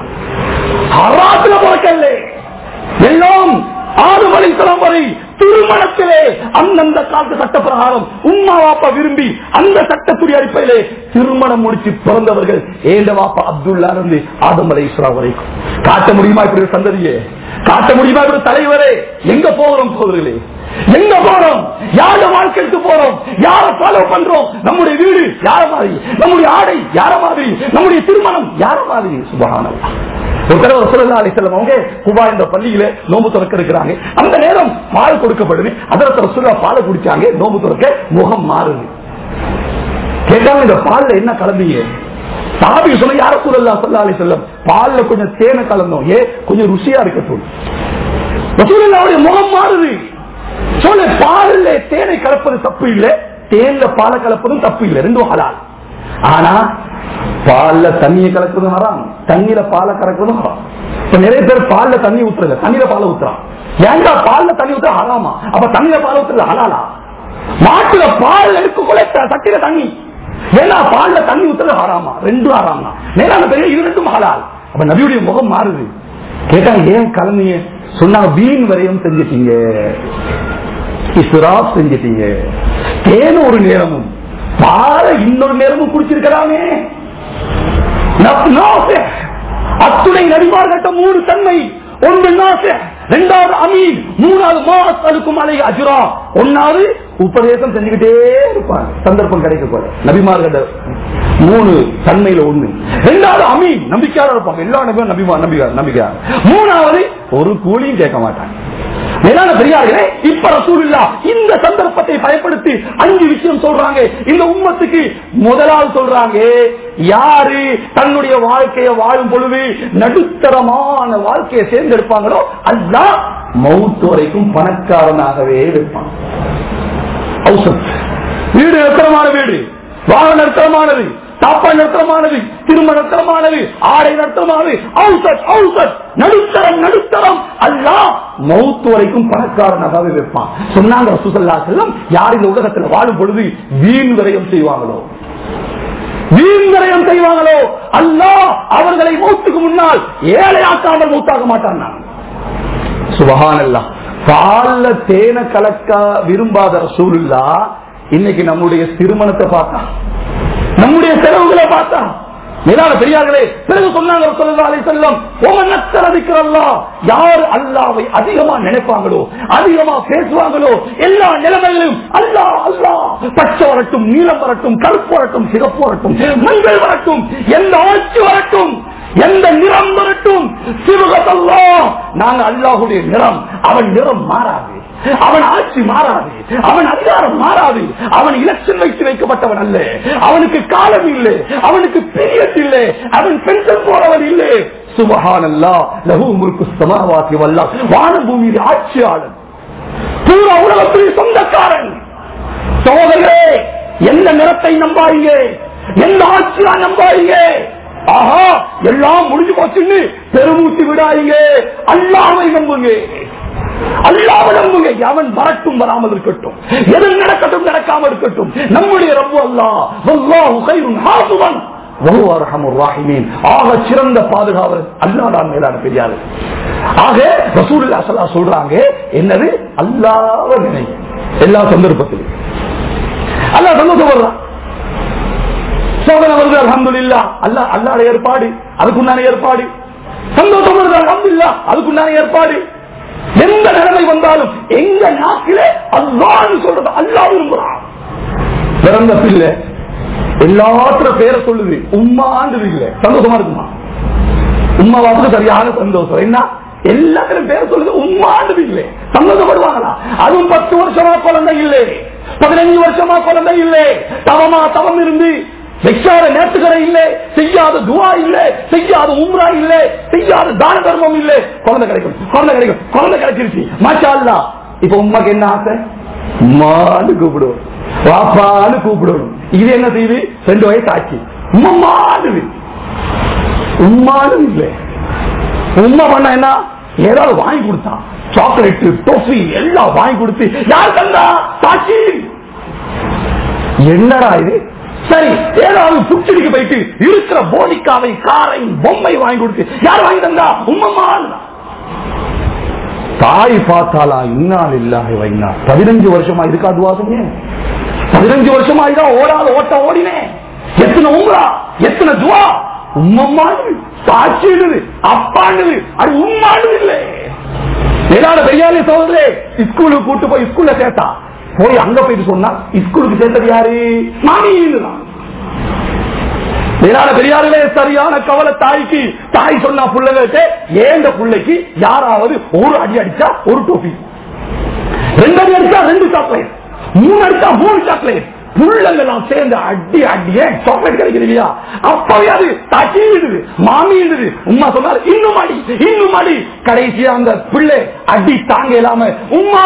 ஹராத்துல பிறக்கல எல்லாம் ஆறு மணித்தலம் வரை திருமணத்திலே அந்தந்த காலத்து சட்ட பிரகாரம் உம்மா வாப்பா விரும்பி அந்த சட்டத்துடைய அடிப்படையிலே திருமணம் முடிச்சு பிறந்தவர்கள் ஏண்ட வாப்பா அப்துல்லா இருந்து ஆதம் அலை இஸ்லாம் வரைக்கும் காட்ட முடியுமா இப்படி ஒரு சந்ததியே காட்ட முடியுமா இப்படி ஒரு தலைவரே எங்க போகிறோம் சோதர்களே எங்க போறோம் யார வாழ்க்கைக்கு போறோம் யார ஃபாலோ பண்றோம் நம்முடைய வீடு யார மாதிரி நம்முடைய ஆடை யார மாதிரி நம்முடைய திருமணம் யார மாதிரி சுபகானம் ஒரு தடவை சொல்லா அலிசல்லம் அவங்க குபா என்ற பள்ளியில நோம்பு துறக்க இருக்கிறாங்க அந்த நேரம் பால் கொடுக்கப்படுது அதற்கு சொல்ல பாலை குடிச்சாங்க நோம்பு துறக்க முகம் மாறுது கேட்டாங்க இந்த பால்ல என்ன கலந்தீங்க சாபி சொல்ல யார சொல்லா சொல்லா அலி செல்லம் பால்ல கொஞ்சம் தேனை கலந்தோம் ஏ கொஞ்சம் ருசியா இருக்கட்டும் ரசூலுல்லாவுடைய முகம் மாறுது சொல்ல பாலில் தேனை கலப்பது தப்பு இல்லை தேன்ல பாலை கலப்பதும் தப்பு இல்லை ரெண்டும் ஹலால் ஆனா பால்ல தண்ணியை கலக்கிறதும் ஹராம் தண்ணியில பாலை கலக்கிறதும் ஹராம் இப்ப நிறைய பேர் பால்ல தண்ணி ஊத்துறது தண்ணியில பாலை ஊத்துறான் ஏன்டா பால்ல தண்ணி ஊத்துற ஹராமா அப்ப தண்ணியில பால் ஊத்துறது ஹலாலா மாட்டுல பால் எடுக்கக்குள்ள தட்டில தண்ணி ஏன்னா பால்ல தண்ணி ஊத்துறது ஹராமா ரெண்டும் ஹராம் தான் நேரான பெரிய இது ரெண்டும் ஹலால் அப்ப நபியுடைய முகம் மாறுது கேட்டா ஏன் கலந்தீங்க சொன்னா வீண் வரையும் செஞ்சிட்டீங்க இஸ்ராப் செஞ்சிட்டீங்க தேன் ஒரு நேரமும் பாலை இன்னொரு நேரமும் குடிச்சிருக்கலாமே அத்துணை நடிமார்கிட்ட மூணு தன்மை ஒன்று நாச ரெண்டாவது அமீன் மூணாவது மாஸ் அழுக்கும் அலை அஜுரா ஒன்னாவது உபதேசம் செஞ்சுக்கிட்டே இருப்பாங்க சந்தர்ப்பம் கிடைக்க போல நபிமார்கிட்ட மூணு தன்மையில ஒண்ணு ரெண்டாவது அமீன் நம்பிக்கையாளர் இருப்பாங்க எல்லா நபியும் நபிமா நம்பிக்கை நம்பிக்கை மூணாவது ஒரு கூலியும் கேட்க மாட்டாங்க மேலான பெரியார்களே இப்ப ரசூலுல்லா இந்த சந்தர்ப்பத்தை பயன்படுத்தி அஞ்சு விஷயம் சொல்றாங்க இந்த உம்மத்துக்கு முதலாவது சொல்றாங்க யாரு தன்னுடைய வாழ்க்கையை வாழும் பொழுது நடுத்தரமான வாழ்க்கையை தேர்ந்தெடுப்பாங்களோ அல்லா மௌத்து வரைக்கும் பணக்காரனாகவே இருப்பான் வீடு நடுத்தரமான வீடு வாகன நடுத்தரமானது சாப்பாடு நடுத்தரமானது திரும்ப நடுத்தரமானது ஆடை நடுத்தரமானது அவுசட் அவுசட் நடுத்தரம் நடுத்தரம் அல்லா மௌத்து வரைக்கும் பணக்காரனாகவே வைப்பான் சொன்னாங்க சுசல்லா செல்லம் யார் இந்த உலகத்தில் வாழும் பொழுது வீண் விரயம் செய்வாங்களோ வீண் விரயம் செய்வாங்களோ அல்லா அவர்களை மௌத்துக்கு முன்னால் ஏழையாக்காமல் மௌத்தாக மாட்டான் நான் சுபகான் அல்லா பால்ல தேனை கலக்க விரும்பாத ரசூலுல்லா இன்னைக்கு நம்முடைய திருமணத்தை பார்த்தா நம்முடைய செலவுகளை பார்த்தா மேலான பெரியார்களே பிறகு சொன்னாங்க ரசூலுல்லாஹி அலைஹி வஸல்லம் "ஒமன் அக்ஸர திக்ரல்லாஹ்", யார் அல்லாஹ்வை அதிகமா நினைப்பாங்களோ அதிகமா பேசுவாங்களோ எல்லா நிலைமையிலும் அல்லாஹ் அல்லாஹ் பச்சை வரட்டும் நீலம் வரட்டும் கருப்பு வரட்டும் சிகப்பு வரட்டும் மஞ்சள் வரட்டும் எந்த ஆட்சி வரட்டும் எந்த நிறம் வரட்டும் சிவகத்தல்லா நாங்க அல்லாஹுடைய நிறம் அவன் நிறம் மாறாது அவன் ஆட்சி மாறாது அவன் அதிகாரம் மாறாது அவன் இலட்சன் வைத்து வைக்கப்பட்டவன் அல்ல அவனுக்கு காலம் இல்லை அவனுக்கு பீரியட் இல்லை அவன் பென்ஷன் போறவன் இல்லை சுபஹானல்லா லஹு முல்கு சமாவாசி வல்லா வான பூமியில் ஆட்சியாளன் பூரா உலகத்தில் சொந்தக்காரன் சோதரே எந்த நிறத்தை நம்பாயிங்க எந்த ஆட்சியா நம்பாயிங்க ஆஹா எல்லாம் முடிஞ்சு போச்சுன்னு பெருமூச்சு விடாதீங்க அல்லாமை நம்புங்க அல்லாம நம்புங்க அவன் வரட்டும் வராமல் இருக்கட்டும் எது நடக்கட்டும் நடக்காம இருக்கட்டும் நம்முடைய ரப்பு அல்லா வல்லாஹு கைரும் ஹாசுவன் ஆக சிறந்த பாதுகாவலர் அல்லாதான் மேலான பெரியாரு ஆக ரசூல் அசலா சொல்றாங்க என்னது அல்லாவ நினை எல்லா சந்தர்ப்பத்திலும் அல்லா சந்தோஷம் வர்றான் சோதனை வருது அலமதுல்லா அல்ல அல்லாட ஏற்பாடு அதுக்குண்டான ஏற்பாடு சந்தோஷம் வருது அலமதுல்லா அதுக்குண்டான ஏற்பாடு எந்த நிலைமை வந்தாலும் எங்க நாட்டிலே அல்லான்னு சொல்றது அல்லா விரும்புறான் பிறந்த பிள்ளை எல்லாத்திர பேரை சொல்லுது உம்மாண்டு இல்லை சந்தோஷமா இருக்குமா உம்மா வாசலுக்கு சரியான சந்தோஷம் என்ன எல்லாத்திலும் பேர் சொல்லுது உம்மாண்டு இல்லை சந்தோஷப்படுவாங்களா அதுவும் பத்து வருஷமா குழந்தை இல்லை பதினஞ்சு வருஷமா குழந்தை இல்லை தவமா தவம் இருந்து வைக்காத நேற்றுக்கரை இல்லை செய்யாத துவா இல்லை செய்யாத உம்ரா இல்லை செய்யாத தான தர்மம் இல்லை குழந்தை கிடைக்கும் குழந்தை கிடைக்கும் குழந்தை கிடைச்சிருச்சு மாஷா அல்லா இப்ப உமாக்கு என்ன ஆசை உம்மான்னு கூப்பிடுவோம் வாப்பான்னு கூப்பிடணும் இது என்ன செய்யுது ரெண்டு வயசு ஆச்சு உம்மானு உம்மானு இல்லை உண்மை பண்ண என்ன ஏதாவது வாங்கி கொடுத்தான் சாக்லேட் டோஃபி எல்லாம் வாங்கி கொடுத்து யார் தந்தா சாட்சி என்னடா இது சரி ஏதாவது புச்சடிக்கு போயிட்டு இருக்கிற போனிக்காவை காரை பொம்மை வாங்கி கொடுத்து யார் வாங்கி தந்தா உம்மம்மா தாய் பார்த்தாலா இன்னால் இல்லாத வைனா பதினஞ்சு வருஷமா இருக்காது வாசங்க பதினஞ்சு வருஷமா இதான் ஓடாத ஓட்ட ஓடினேன் எத்தனை உங்களா எத்தனை துவா உம்மம்மானது சாட்சிடுது அப்பாண்டுது அது உம்மானது இல்லை ஏதாவது பெரியாலே சோதரே ஸ்கூலுக்கு கூட்டு போய் ஸ்கூல்ல சேர்த்தா போய் அங்க போயிட்டு சொன்னா ஸ்கூலுக்கு சேர்ந்தது யாரு மாமின்னு மேலான பெரியார்களே சரியான கவலை தாய்க்கு தாய் சொன்னா புள்ளைகிட்ட ஏந்த புள்ளைக்கு யாராவது ஒரு அடி அடிச்சா ஒரு டோபி ரெண்டு அடி அடிச்சா ரெண்டு சாக்லேட் மூணு அடிச்சா மூணு சாக்லேட் புள்ளங்கெல்லாம் சேர்ந்து அடி அடியே சாக்லேட் கிடைக்குது இல்லையா அப்பவே அது தச்சிடுது மாமிடுது உமா சொன்னாரு இன்னும் அடி இன்னும் அடி கடைசியா அந்த பிள்ளை அடி தாங்க இல்லாம உமா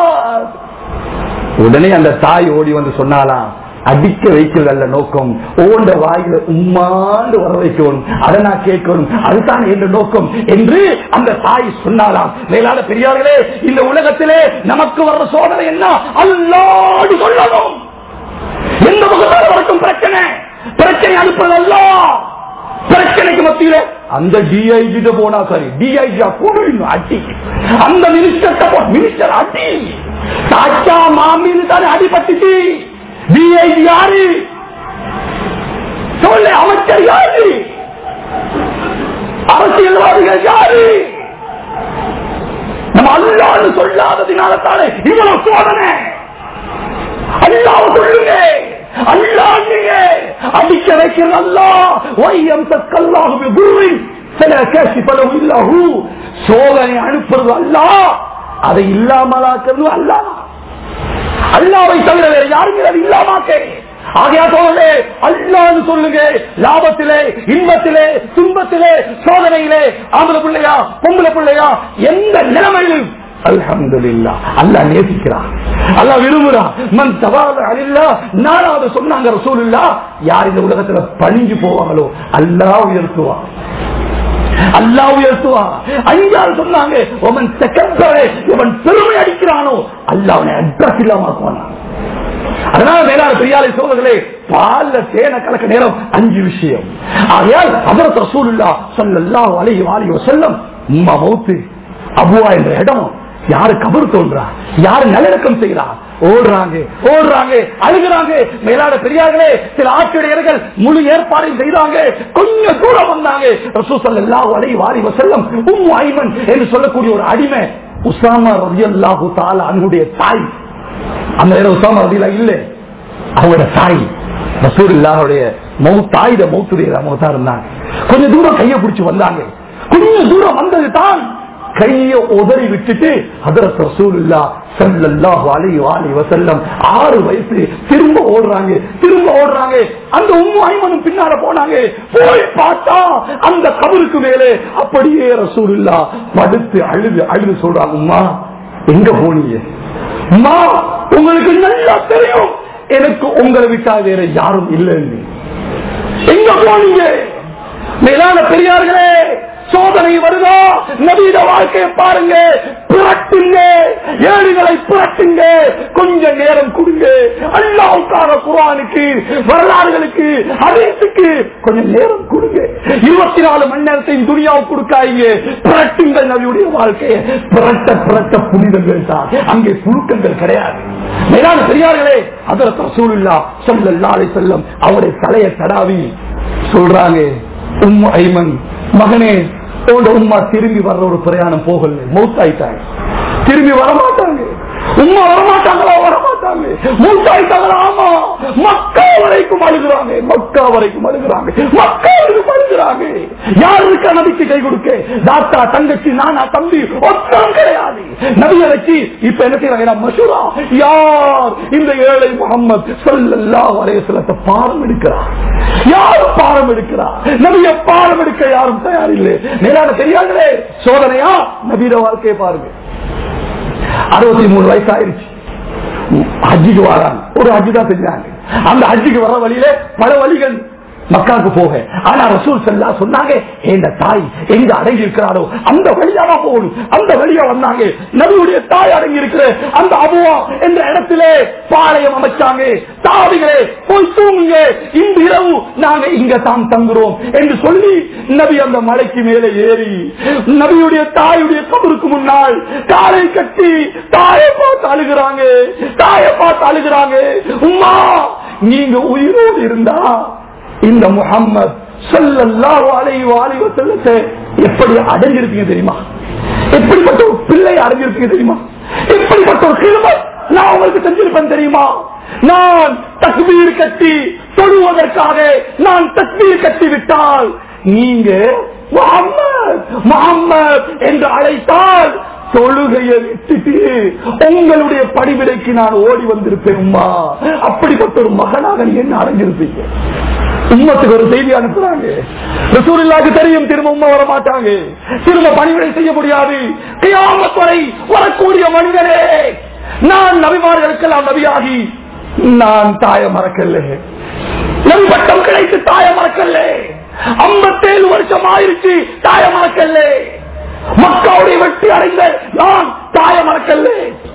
உடனே அந்த தாய் ஓடி வந்து சொன்னாலாம் அடிக்க வைக்கிறது அல்ல நோக்கம் ஓண்ட வாயில உம்மாண்டு வர வைக்கணும் அதை நான் கேட்கணும் அதுதான் என்ற நோக்கம் என்று அந்த தாய் சொன்னாலாம் மேலான பெரியார்களே இந்த உலகத்திலே நமக்கு வர்ற சோதனை என்ன அல்லாடு சொல்லணும் எந்த முகத்தால வரட்டும் பிரச்சனை பிரச்சனை அனுப்புறதல்ல பிரச்சனைக்கு மத்தியில அந்த டிஐஜி போனா சரி டிஐஜி கூட அடி அந்த மினிஸ்டர் மினிஸ்டர் அடி தாச்சா மாமின்னு தானே அடிபட்டுச்சு டிஐஜி யாரு சொல்ல அமைச்சர் யாரு அரசியல்வாதிகள் யாரு நம்ம அல்லான்னு சொல்லாததினால தானே இவ்வளவு சோதனை அல்லாஹ் சொல்லுங்க அல்லாஹ்ங்க அடிக்க வைக்கிற அல்லாஹ் வையம் தக்கல்லாஹு குருவி சில கேசி பலவு இல்லாஹு சோதனை அனுப்புறது அல்லாஹ் அதை இல்லாமலாக்குறது அல்லாஹ் அல்லாவை தவிர வேற யாருமே அது இல்லாமாக்கே ஆகையா தோழே அல்லான்னு சொல்லுங்க லாபத்திலே இன்பத்திலே துன்பத்திலே சோதனையிலே ஆம்பளை பிள்ளையா பொம்பளை பிள்ளையா எந்த நிலைமையிலும் அல்ஹம்துலில்லா அல்லா நேசிக்கிறான் அல்லா விரும்புறான் மன் தவாத அலில்லா நாலாவது சொன்னாங்க ரசூலுல்லா யார் இந்த உலகத்துல பணிஞ்சு போவாங்களோ அல்லா உயர்த்துவான் அல்லா உயர்த்துவா அஞ்சாவது சொன்னாங்க அவன் செகண்டரே இவன் பெருமை அடிக்கிறானோ அல்ல அவனை அட்ரஸ் இல்லாம அதனால மேலான பெரியாலை சோதர்களே பால்ல தேன கலக்க நேரம் அஞ்சு விஷயம் ஆகையால் அவர் ரசூலுல்லா சொல்லல்லா அலைஹி வாலி வசல்லம் உம்மா மௌத்து அபுவா என்ற இடம் யாரு கபர் தோன்றா யாரு நல்லடக்கம் செய்யறா ஓடுறாங்க ஓடுறாங்க அழுகுறாங்க மேலாட பெரியார்களே சில ஆட்சியர்கள் முழு ஏற்பாடையும் செய்தாங்க கொஞ்சம் தூரம் வந்தாங்க ரசூசல்லாஹு அலைஹி வாரி வஸல்லம் உம்மு ஐமன் என்று சொல்லக்கூடிய ஒரு அடிமை உசாமா ரலியல்லாஹு தஆலா அன்னுடைய தாய் அந்த நேரம் உசாமா ரலியல்லா இல்ல அவங்களோட தாய் ரசூலுல்லாஹுடைய மௌத் ஆயுத மௌத்துடைய மௌத்தா இருந்தாங்க கொஞ்சம் தூரம் கையை பிடிச்சு வந்தாங்க கொஞ்சம் தூரம் வந்தது தான் கையை உதறி விட்டுட்டு ஹதரத் ரசூலுல்லா ஸல்லல்லாஹு அலைஹி வாலி வஸல்லம் ஆறு வயசு திரும்ப ஓடுறாங்க திரும்ப ஓடுறாங்க அந்த உம்மு ஐமனும் பின்னால போனாங்க போய் பார்த்தா அந்த கபருக்கு மேலே அப்படியே ரசூலுல்லா படுத்து அழுது அழுது சொல்றாங்க உம்மா எங்க போனீங்க அம்மா உங்களுக்கு நல்லா தெரியும் எனக்கு உங்களை விட்டா வேற யாரும் இல்லைன்னு எங்க போனீங்க மேலான பெரியார்களே சோதனை வருதா நவீன வாழ்க்கையை பாருங்க புரட்டுங்க ஏழுகளை புரட்டுங்க கொஞ்ச நேரம் கொடுங்க அல்லாவுக்காக குரானுக்கு வரலாறுகளுக்கு அரசுக்கு கொஞ்சம் நேரம் கொடுங்க இருபத்தி நாலு மணி நேரத்தையும் துணியாவுக்கு கொடுக்காதீங்க புரட்டுங்கள் நவியுடைய வாழ்க்கையை புரட்ட புரட்ட புனிதங்கள் தான் அங்கே சுருக்கங்கள் கிடையாது மேலான பெரியார்களே அதற்கு சூழல்லா சொல்லல்லா செல்லம் அவருடைய தலையை தடாவி சொல்றாங்க உம்மு ஐமன் மகனே உன்னோட உம்மா திரும்பி வர்ற ஒரு பிரயாணம் போகல மௌத்தாயிட்டாங்க திரும்பி வரமாட்டாங்க உம்மா வரமாட்டாங்களா வரமாட்டாங்க மூத்தாயிட்டாங்களா ஆமா மக்கா வரைக்கும் அழுகுறாங்க மக்கா வரைக்கும் அழுகுறாங்க மக்கா வரைக்கும் அழுகுறாங்க யாருக்கு நபிக்கு கை கொடுக்க தாத்தா தங்கச்சி நானா தம்பி ஒத்தம் கிடையாது நபிய வச்சு இப்ப என்ன செய்யறாங்க மசூரா யார் இந்த ஏழை முகமது சொல்லல்லாஹு அலைஹி வஸல்லத்தை பாரம் எடுக்கிறார் யார் பாரம் எடுக்கிறார் நபிய பாரம் எடுக்க யாரும் தயாரில்லை மேலான தெரியாங்களே சோதனையா நபீர வாழ்க்கையை பாருங்க அறுபத்தி மூணு வயசு ஆயிருச்சு ஹஜ்ஜிக்கு வராங்க ஒரு ஹஜ்ஜி தான் செஞ்சாங்க அந்த ஹஜ்ஜிக்கு வர வழியில பல வழிகள் மக்காவுக்கு போக ஆனா ரசூல் செல்லா சொன்னாங்க எங்க தாய் எங்க அடங்கி இருக்கிறாரோ அந்த வழியாவா போகணும் அந்த வழியா வந்தாங்க நபியுடைய தாய் அடங்கி இருக்கிற அந்த அபுவா என்ற இடத்திலே பாளையம் அமைச்சாங்க தாவிகளே போய் தூங்குங்க இந்த இரவு நாங்க இங்க தான் தங்குறோம் என்று சொல்லி நபி அந்த மலைக்கு மேலே ஏறி நபியுடைய தாயுடைய கபருக்கு முன்னால் காலை கட்டி தாயை பார்த்து அழுகிறாங்க தாயை பார்த்து அழுகிறாங்க உம்மா நீங்க உயிரோடு இருந்தா இந்த முகம்மது சொல்லல்லாஹு அலைஹி வாலிஹி வஸல்லத்தை எப்படி அடைஞ்சிருப்பீங்க தெரியுமா எப்படிப்பட்ட ஒரு பிள்ளை அடைஞ்சிருப்பீங்க தெரியுமா எப்படிப்பட்ட ஒரு கிழமை நான் உங்களுக்கு செஞ்சிருப்பேன் தெரியுமா நான் தக்பீர் கட்டி தொழுவதற்காக நான் தக்பீர் கட்டி விட்டால் நீங்க முகம்மது முகம்மது என்று அழைத்தால் தொழுகையை விட்டுட்டு உங்களுடைய படிவிடைக்கு நான் ஓடி வந்திருப்பேன் உம்மா அப்படிப்பட்ட ஒரு மகனாக நீ என்ன அடைஞ்சிருப்பீங்க உம்மத்துக்கு ஒரு செய்தி அனுப்புறாங்க ரசூலுல்லாஹ்க்கு தெரியும் திரும்ப உண்மை வர மாட்டாங்க திரும்ப பணிவிடை செய்ய முடியாது கியாமத் வரை வரக்கூடிய மனிதனே நான் நபிமார்களுக்கெல்லாம் நபியாகி நான் தாய மறக்கல்ல நபி பட்டம் கிடைத்து தாய மறக்கல்ல ஐம்பத்தேழு வருஷம் ஆயிருச்சு தாய மறக்கல்ல மக்காவுடைய வெற்றி அடைந்த நான் தாய மறக்கல்ல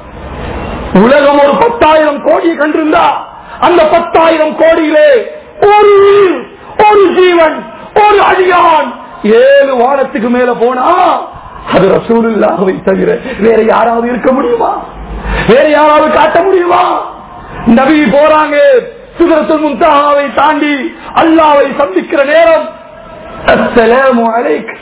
உலகம் ஒரு பத்தாயிரம் கோடியை கண்டிருந்தா அந்த பத்தாயிரம் கோடியிலே ஒரு உயிர், ஒரு ஜீவன் ஒரு அடியான் ஏழு வாரத்துக்கு மேல போனா அது ரசூலுல்லாஹவை தவிர வேற யாராவது இருக்க முடியுமா வேற யாராவது காட்ட முடியுமா நபி போறாங்க சுதரத்துல் முன்தஹாவை தாண்டி அல்லாவை சந்திக்கிற நேரம் அஸ்ஸலாமு அலைக்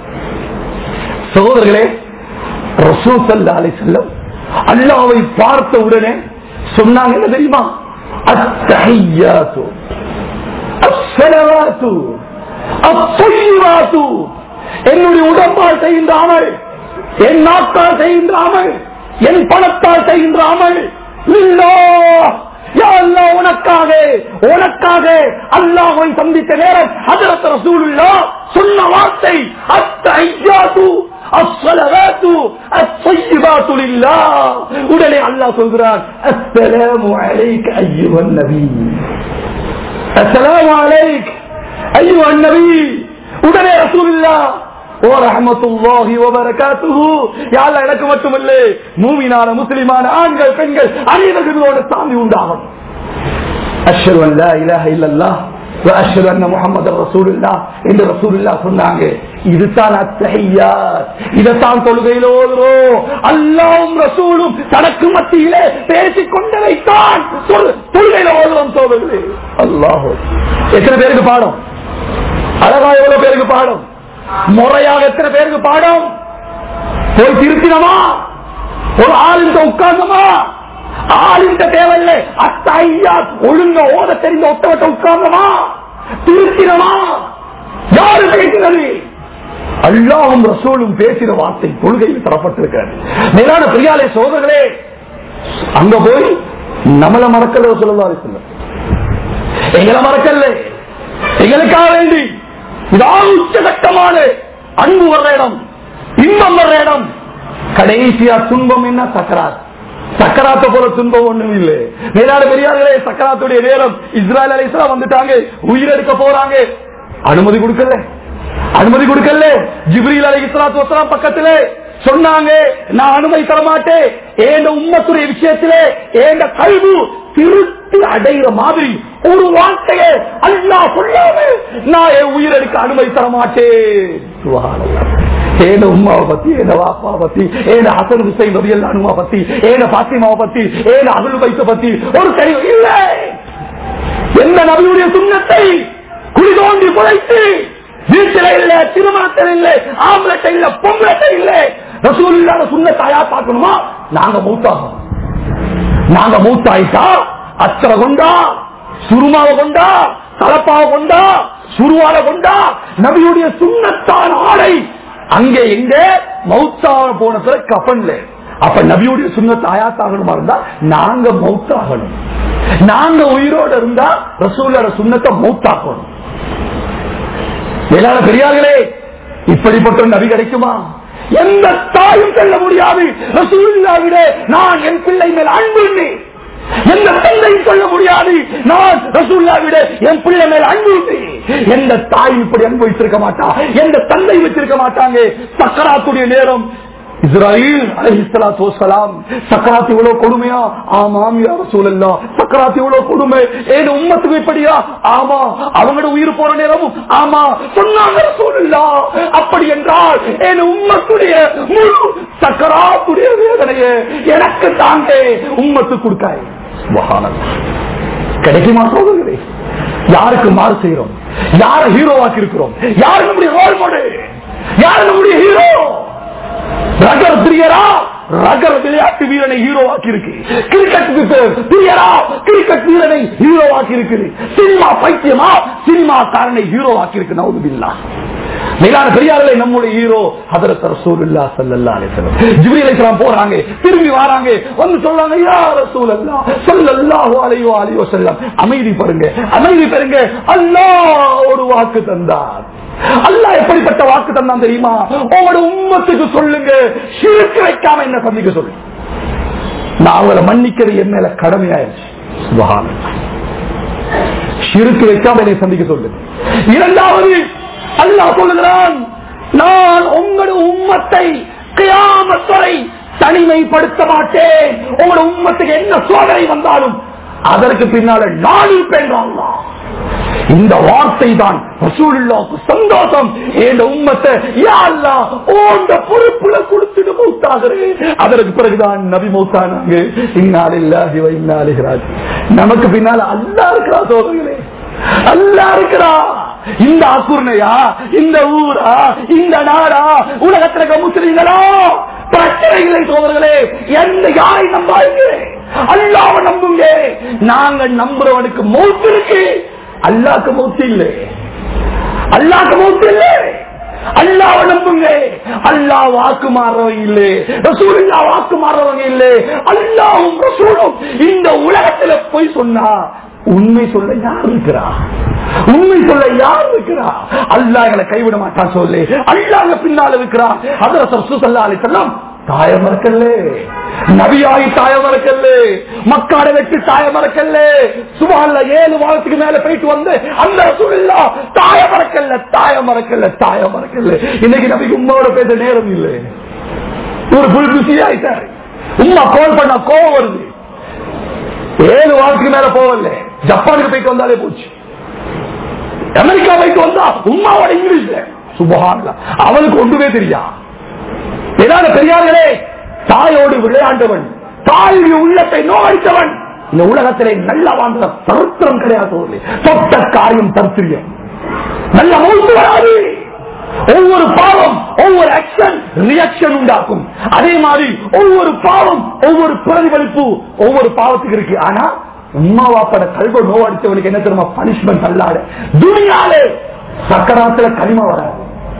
சகோதரர்களே ரசூல் ஸல்லல்லாஹு அலைஹி வஸல்லம் அல்லாவை பார்த்த உடனே சொன்னாங்க என்ன தெரியுமா அத்தஹியாத்து அஸ்ஸலவாத்து அத்தய்யிபாத்து என்னுடைய உடம்பால் செய்கின்ற அமல் என் நாட்டால் செய்கின்ற அமல் என் பணத்தால் செய்கின்ற அமல் லில்லாஹ் யா அல்லாஹ் உனக்காக உனக்காக அல்லாஹ்வை சந்தித்த நேரம் ஹஜரத் ரசூலுல்லாஹ் சொன்ன வார்த்தை அத்தஹியாத்து அஸ்ஸலவாத்து அத்தய்யிபாத்து லில்லாஹ் உடனே அல்லாஹ் சொல்கிறார் அஸ்ஸலாமு அலைக அய்யுஹன் நபி அஸ்ஸலாமு அலைக் அய்யுஹன் நபி உடனே ரசூலுல்லாஹ் ஓ ரஹமத்துல்லாஹி வபரகாத்துஹு யா அல்லாஹ் எனக்கு மட்டுமல்ல மூமினான முஸ்லிமான ஆண்கள் பெண்கள் அனைவர்களோட சாமி உண்டாகும் அஷ்ஹது அன் லா இலாஹ இல்லல்லாஹ் وأشهد أن محمد رسول الله என்று ரசூலுல்லாஹ் சொன்னாங்க இதுதான் அத்தஹியாத் இதைத்தான் தொழுகையில் ஓதுறோம் அல்லாஹ்வும் ரசூலும் தனக்கு மத்தியிலே பேசிக் கொண்டதைத்தான் தொழு- தொழுகையில ஓதுறோம் சோதர்களே அல்லாஹ் எத்தனை பேருக்கு பாடம் அழகா எவ்வளவு பேருக்கு பாடம் முறையாக எத்தனை பேருக்கு பாடம் போய் திருத்தினமா ஒரு ஆளுங்க உட்கார்ந்தமா ஆளுங்க தேவையில்லை அத்தையா ஒழுங்க ஓத தெரிந்த ஒட்டவட்ட உட்கார்ந்தமா திருத்தினமா யாரு பேசினது அல்லாவும் ரசூலும் பேசின வார்த்தை கொள்கையில் தரப்பட்டிருக்கிறது மேலான பிரியாலே சோதர்களே அங்க போய் நம்மள மறக்கல சொல்லலாம் எங்களை மறக்கல எங்களுக்காக வேண்டி இதான் உச்சகட்டமான அன்பு வர்ற இடம் இன்பம் வர்ற இடம் கடைசியா துன்பம் என்ன சக்கராத் சக்கராத்த போல துன்பம் ஒண்ணும் இல்லை மேலான பெரியார்களே சக்கராத்துடைய நேரம் இஸ்ராயல் அலிஸ்லாம் வந்துட்டாங்க உயிரெடுக்க போறாங்க அனுமதி கொடுக்கல அனுமதி கொடுக்கல ஜிப்ரீல் அலி இஸ்லாத்து வசலாம் பக்கத்துல சொன்னாங்க நான் அனுமதி தர மாட்டேன் ஏண்ட உம்மத்துடைய விஷயத்திலே ஏண்ட கல்வி திருத்தி அடைகிற மாதிரி ஒரு வார்த்தையை அல்லா சொல்லாம நான் என் உயிரெடுக்க அனுமதி தர மாட்டேன் சுப்ஹானல்லாஹ். ஏன உம்மாவை பத்தி ஏன வாப்பாவை பத்தி ஏன ஹசன் ஹுசைன் ரவி அனுமா பத்தி ஏன பாத்திமாவை பத்தி ஏன அகுல் வைத்த பத்தி ஒரு தெளிவு இல்லை எந்த நபியுடைய சுண்ணத்தை குழி தோண்டி குலைத்து வீட்டில இல்ல திருமணத்தில் இல்ல ஆம்பளத்தை இல்ல பொம்பளத்தை இல்ல ரசூல் இல்லாத சுண்ணத்தை ஆயா பார்க்கணுமா நாங்க மூத்தாகும் நாங்க மூத்தாயிட்டா அச்சரை கொண்டா சுருமாவை கொண்டா தலப்பாவை கொண்டா சுருவால கொண்டா நபியுடைய சுண்ணத்தான ஆடை அங்கே எங்க மௌத்தாக போன பிறகு கஃன்ல அப்ப நபியுடைய சுண்ணத்தை ஆயாத்தாகணுமா இருந்தா நாங்க மௌத்தாகணும் நாங்க உயிரோட இருந்தா ரசூலோட சுண்ணத்தை மௌத்தாக்கணும் மேலான பெரியார்களே இப்படிப்பட்ட ஒரு நபி கிடைக்குமா எந்த தாயும் செல்ல முடியாது ரசூலுல்லாவிட நான் என் பிள்ளை மேல் அன்பு இல்லை. எந்த தந்தையும் சொல்ல முடியாது நான் ரசூல்லா விட என் பிள்ளை மேல் அன்பு இல்லை. எந்த தாய் இப்படி அன்பு வைத்திருக்க மாட்டா எந்த தந்தை வச்சிருக்க மாட்டாங்க சக்கராத்துடைய நேரம் இஸ்ராயில் அலைஹிஸ்ஸலாத்து வஸ்ஸலாம் சக்கராத் இவ்வளவு கொடுமையா ஆமாம் யா ரசூலல்லாஹ் சக்கராத் இவ்வளவு கொடுமை ஏன் உம்மத்துக்கு இப்படியா ஆமா அவங்களோட உயிர் போற நேரமும் ஆமா சொன்னாங்க ரசூலுல்லாஹ் அப்படி என்றால் என் உம்மத்துடைய முழு சக்கராத்துடைய வேதனையை எனக்கு தாங்க உம்மத்து கொடுக்காய் சுப்ஹானல்லாஹ் கிடைக்குமா சோதர்களே யாருக்கு மாறு செய்யறோம் யார ஹீரோவாக்கி இருக்கிறோம் யார் நம்முடைய ரோல் மாடல் யார் நம்முடைய ஹீரோ ரகர் பிரியரா ரகர் விளையாட்டு வீரனை ஹீரோவாக்கி இருக்கு கிரிக்கெட் பிரியரா கிரிக்கெட் வீரனை ஹீரோவாக்கி இருக்கு சினிமா பைத்தியமா சினிமா காரனை ஹீரோவாக்கி இருக்கு நவுதுபில்லா மேலான பெரியார்களே நம்முடைய ஹீரோ ஹதரத் ரசூலுல்லாஹ் ஸல்லல்லாஹு அலைஹி வஸல்லம் ஜிப்ரீல் அலைஹிஸ்ஸலாம் போறாங்க திரும்பி வராங்க வந்து சொல்றாங்க யா ரசூலல்லாஹ் ஸல்லல்லாஹு அலைஹி வஆலிஹி வஸல்லம் அமைதி பெறுங்க அமைதி பெறுங்க அல்லாஹ் ஒரு வாக்கு தந்தார் அல்லாஹ் எப்படிப்பட்ட வாக்கு தந்தான் தெரியுமா உங்களோட உம்மத்துக்கு சொல்லுங்க ஷிர்க் வைக்காம என்ன சந்திக்க சொல்லு நான் அவங்களை மன்னிக்கிறது என் மேல கடமையாயிருச்சு சுபஹானல்லாஹ் ஷிருக்கு வைக்காம என்னை சந்திக்க சொல்லு இரண்டாவது அல்லாஹ் சொல்லுகிறான் நான் உங்களோட உம்மத்தை கியாமத் வரை தனிமைப்படுத்த மாட்டேன் உங்களோட உம்மத்துக்கு என்ன சோதனை வந்தாலும் அதற்கு பின்னால நான் இருப்பேன் அல்லாஹ். இந்த வார்த்தை தான் ரசூலுல்லாஹ்வுக்கு சந்தோஷம் என் உம்மத்தை யா அல்லாஹ் ஓண்ட பொறுப்புல கொடுத்துட்டு மூத்தாகிறேன் அதற்கு பிறகுதான் நபி மூத்தானாங்க இன்னாலில்லாஹி வ இன்னா இலைஹி ராஜிஊன். நமக்கு பின்னால அல்லாஹ் இருக்கிறா சோதர்களே அல்லாஹ் இருக்கிறா இந்த அக்குர்ணையா இந்த ஊரா இந்த நாடா உலகத்தில் இருக்க முஸ்லிம்களா பிரச்சனை இல்லை சோதர்களே எந்த யாரை நம்பாங்க அல்லாவை நம்புங்க நாங்க நம்புறவனுக்கு மௌத்து இருக்கு அல்லாக்கு மௌத்து இல்லை அல்லாக்கு மௌத்து இல்லை அல்லாவை நம்புங்க அல்லா வாக்கு மாறவங்க இல்லை ரசூலுல்லா வாக்கு மாறவங்க இல்லை அல்லாவும் ரசூலும் இந்த உலகத்துல போய் சொன்னா உண்மை சொல்ல யார் இருக்கிறா உண்மை சொல்ல யார் இருக்கிறா அல்லாஹ் எங்களை கைவிட மாட்டான் சொல்லு அல்லாஹ் பின்னால் இருக்கிறா அதுல சசு சல்லா அலிசல்லாம் தாய மறக்கல்ல நபியாகி தாய மறக்கல்ல மக்காட வெட்டி தாய மறக்கல்ல சுபால ஏழு வாரத்துக்கு மேல போயிட்டு வந்து அந்த ரசூலுல்லா தாய மறக்கல்ல தாய மறக்கல்ல தாய மறக்கல்ல இன்னைக்கு நபிக்கு உமாவோட பேச நேரம் இல்லை ஒரு புல் பிஸி ஆயிட்டாரு உமா கால் பண்ணா கோவம் வருது ஏழு வாரத்துக்கு மேல போகல ஜப்பானுக்கு போயிட்டு வந்தாலே போச்சு அமெரிக்கா வைக்கு வந்தா உமாவோட இங்கிலீஷ்ல சுபஹான்ல அவனுக்கு ஒன்றுமே தெரியா ஏதாவது பெரியார்களே தாயோடு விளையாண்டவன் தாயுடைய உள்ளத்தை நோய்த்தவன் இந்த உலகத்திலே நல்ல வாழ்ந்த சரித்திரம் கிடையாது ஒரு சொத்த காரியம் தரித்திரியம் நல்ல மூச்சு வராது ஒவ்வொரு பாவம் ஒவ்வொரு ஆக்ஷன் ரியாக்ஷன் உண்டாக்கும் அதே மாதிரி ஒவ்வொரு பாவம் ஒவ்வொரு பிரதிபலிப்பு ஒவ்வொரு பாவத்துக்கு இருக்கு ஆனா உமா வாப்பட கல்வ நோவடித்தவனுக்கு என்ன தெரியுமா பனிஷ்மெண்ட் அல்லாத துணியாலே சக்கராத்துல கனிமா வராது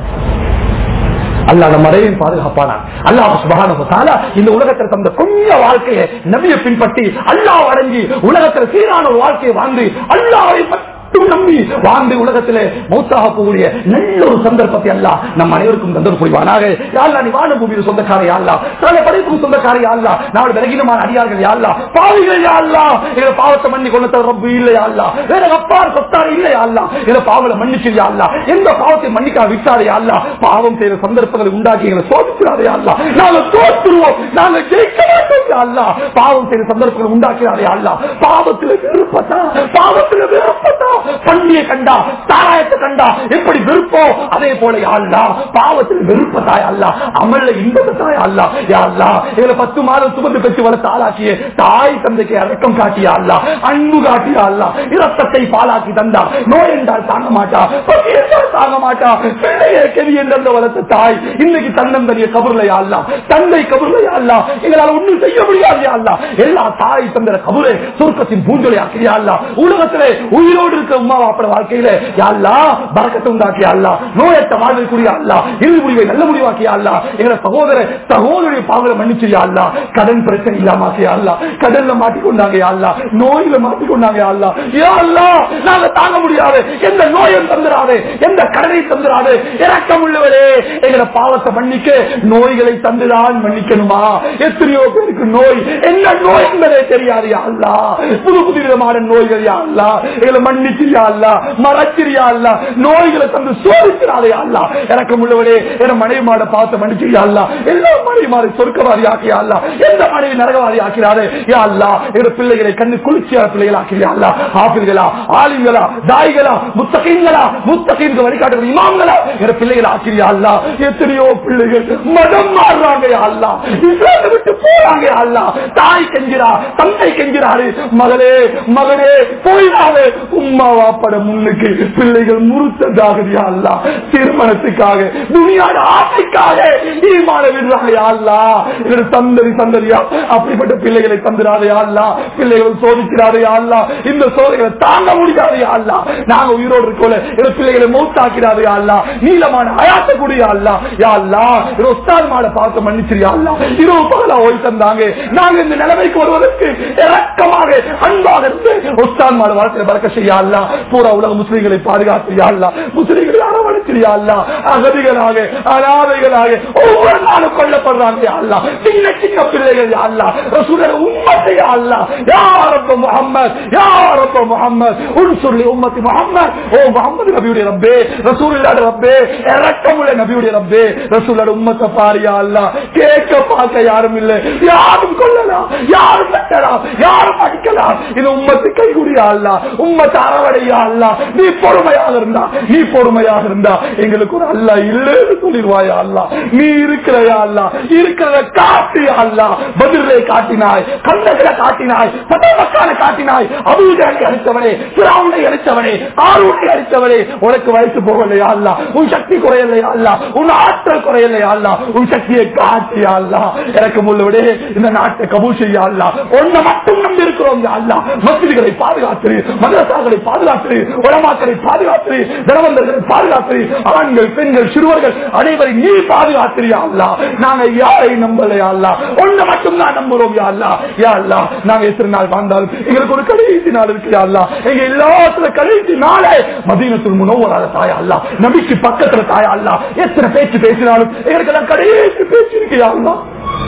அல்லாத மறைவையும் பாதுகாப்பானான் அல்லாஹ் சுபஹானஹு தஆலா இந்த உலகத்தில் தந்த கொஞ்ச வாழ்க்கையை நபியை பின்பற்றி அல்லாஹ் அடங்கி உலகத்தில் சீரான ஒரு வாழ்க்கையை வாழ்ந்து அல்லாஹ்வை மட்டும் நம்பி வாழ்ந்து உலகத்திலே மௌத்தாக போகக்கூடிய நல்ல ஒரு சந்தர்ப்பத்தை அல்ல நம் அனைவருக்கும் தந்தர் புரிவானாக யாழ்லா நீ வான பூமியில் சொந்தக்கார யாழ்லா தலை படைப்புக்கு சொந்தக்கார யாழ்லா நாடு விலகினமான அடியார்கள் யாழ்லா பாவிகள் யாழ்லா இதை பாவத்தை மன்னி கொண்டு ரப்பு இல்லை யாழ்லா வேற அப்பார் சொத்தார் இல்லை யாழ்லா இதை பாவலை மன்னிச்சு யாழ்லா எந்த பாவத்தை மன்னிக்கா விட்டாரே யாழ்லா பாவம் செய்த சந்தர்ப்பங்களை உண்டாக்கி எங்களை சோதிக்கிறாரே யாழ்லா நாங்க தோற்றுருவோம் நாங்க ஜெயிக்க மாட்டோம் யாழ்லா பாவம் செய்த சந்தர்ப்பங்களை உண்டாக்கிறாரே யாழ்லா பாவத்தில் விருப்பத்தா பாவத்தில் விருப்பத்தா பண்டிய கண்டா தாராயத்தை கண்டா எப்படி விருப்பம் அதே போல யாழ்லா பாவத்தில் விருப்பத்தாய் அல்ல அமல்ல இன்பத்தாய் அல்ல யாழ்லா இதுல பத்து மாதம் சுமந்து பெற்று வளர்த்த ஆளாக்கிய தாய் தந்தைக்கு அடக்கம் காட்டியா அல்ல அன்பு காட்டியா அல்ல இரத்தத்தை பாலாக்கி தந்தா நோய் என்றால் தாங்க மாட்டா பசி என்றால் தாங்க மாட்டா பிள்ளைய கெதி என்று வளர்த்த தாய் இன்னைக்கு தன்னந்தனிய கபுர்ல அல்ல தந்தை கபுர்ல அல்ல எங்களால் ஒண்ணும் செய்ய முடியாது அல்ல எல்லா தாய் தந்திர கபுரை சுருக்கத்தின் பூஞ்சொலி ஆக்கியா அல்ல உலகத்திலே உயிரோடு இருக்க உமா வாப்பட வாழ்க்கையில யாழ்லா பறக்கத்தை உண்டாக்கியா அல்ல நோயற்ற வாழ்க்கக்கூடிய அல்ல இறுதி முடிவை நல்ல முடிவாக்கியா அல்ல எங்களை சகோதர சகோதரிய பாவலை மன்னிச்சியா அல்ல கடன் பிரச்சனை இல்லாம ஆக்கியா அல்ல கடல்ல மாட்டிக்கொண்டாங்க யா அல்ல நோயில மாட்டிக்கொண்டாங்க யா அல்ல யா அல்ல நாங்க தாங்க முடியாது எந்த நோயும் தந்துடாது எந்த கடனை தந்துடாது இறக்கம் உள்ளவரே எங்களை பாவத்தை மன்னிக்க நோய்களை தந்துதான் மன்னிக்கணுமா எத்தனையோ பேருக்கு நோய் என்ன நோய் என்பதே தெரியாது யா அல்ல புது புது விதமான நோய்கள் யா அல்ல எங்களை மன்னிச்சிரியா அல்ல மறைச்சிரியா அல்ல நோய்களை தந்து சோதிக்கிறாரே அல்ல இறக்கம் உள்ளவரே என மனைவி மாட பார்த்து மன்னிச்சிரியா அல்ல எல்லா மனைவி மாறி சொர்க்கவாதி ஆக்கியா அல்ல எந்த மனைவி நரகவாதி ஆக்கிறாரே யா அல்ல எங்க பிள்ளைகளை கண்ணு குளிர்ச்சியான பிள்ளைகள் ஆக்கிறியா அல்ல ஆபிர்களா ஆலிம்களா தாய்களா முத்தகீன்களா முத்தகீன்கள் வழிகாட்டுற இமாம்களா எங்க பிள்ளைகள் ஆக்கிறியா அல்ல எத்தனையோ பிள்ளைகள் மதம் மாறுறாங்க யா அல்ல இஸ்லாத்தை விட்டு போறாங்க யா அல்ல தாய் கெஞ்சிரா தந்தை கெஞ்சிராரு மகளே மகனே போயிடாது உம்மா வாப்பட முன்னுக்கு பிள்ளைகள் முறுத்ததாகறியா அல்ல திருமணத்துக்காக துணியாட ஆசைக்காக ஈமான விடுறாங்க யா அல்ல என்னோட சந்ததி சந்ததியா அப்படிப்பட்ட பிள்ளைகளை தந்துடாதே அல்லா பிள்ளைகள் சோதிக்கிறாரே அல்லா இந்த சோதனைகளை தாங்க முடியாதே அல்லா நாங்க உயிரோடு இருக்கோல இந்த பிள்ளைகளை மௌத்தாக்கிறாரே அல்லா நீளமான அயாத்த கூடிய அல்லா யா அல்லா உஸ்தாத் மாட பார்த்து மன்னிச்சிரியா அல்லா இரவு பகலா ஓய் தந்தாங்க நாங்க இந்த நிலைமைக்கு வருவதற்கு இறக்கமாக அன்பாக இருந்து உஸ்தாத் மாட வாழ்க்கையை பறக்க செய்யா அல்லா பூரா உலக முஸ்லீம்களை பாதுகாத்திரியா அல்லா முஸ்லீம்களை அரவணைச்சிரியா அல்லா அகதிகளாக அனாதைகளாக ஒவ்வொரு நாளும் கொல்லப்படுறாங்க அல்லா சின்ன சின்ன பிள்ளைகள் அல்லா ரசூலர் உம்மத்தை அல்லா யாரப்ப முகம்மது யாரப்ப முகம்மது உன் சொல்லி உம்மத்தி முகம்மது ஓ முகம்மது நபியுடைய ரப்பே ரசூலுல்லாட ரப்பே இறக்கமுள்ள நபியுடைய ரப்பே ரசூலோட உம்மத்தை பாரியா அல்லா கேட்க பார்க்க யாரும் இல்லை யாரும் கொள்ளலாம் யாரும் வெட்டலாம் யாரும் அடிக்கலாம் இது உம்மத்து கைகூடியா அல்லா உம்மத்து அறவடையா அல்லா நீ பொறுமையாக இருந்தா நீ பொறுமையாக இருந்தா எங்களுக்கு ஒரு அல்லா இல்லைன்னு சொல்லிடுவாயா அல்லா நீ இருக்கிறையா அல்லா இருக்கிறத காட்டியா அல்லா பதிலை காட்டினாய் கண்ணகளை காட்டினாய் பட்டமக்கான காட்டினாய் அபூஜனை அளித்தவனே பிராவுனை அளித்தவனே ஆரூனை அளித்தவனே உனக்கு வயசு போகலையா அல்லா உன் சக்தி குறையலையா அல்லா உன் ஆற்றல் குறையலையா அல்லா உன் சக்தியை காட்டியா அல்லா எனக்கு முள்ளவிடே இந்த நாட்டை கபூல் செய்யா அல்லா ஒன்ன மட்டும் நம்பி இருக்கிறோம் யா அல்லா மசிதிகளை பாதுகாத்து மதரசாக்களை பாதுகாத்து உலமாக்களை பாதுகாத்து தனவந்தர்களை பாதுகாத்து ஆண்கள் பெண்கள் சிறுவர்கள் அனைவரை நீ பாதுகாத்திரியா அல்லா நாங்க யாரை நம்பலையா அல்லா ஒன்ன மட்டும் தான் நம்புறோம் யா அல்லா யா அல்லா நாங்க எத்தனை நாள் வாழ்ந்தாலும் எங்களுக்கு ஒரு கடைசி நாள் இருக்கு யா அல்லா எங்க எல்லாத்துல கடைசி நாளே மதீனத்தில் முனவராத தாயா அல்லா நபிக்கு பக்கத்துல தாயா அல்லா எத்தனை பேச்சு பேசினாலும் எங்களுக்கு எல்லாம் கடைசி பேச்சு இருக்கு யா அல்லா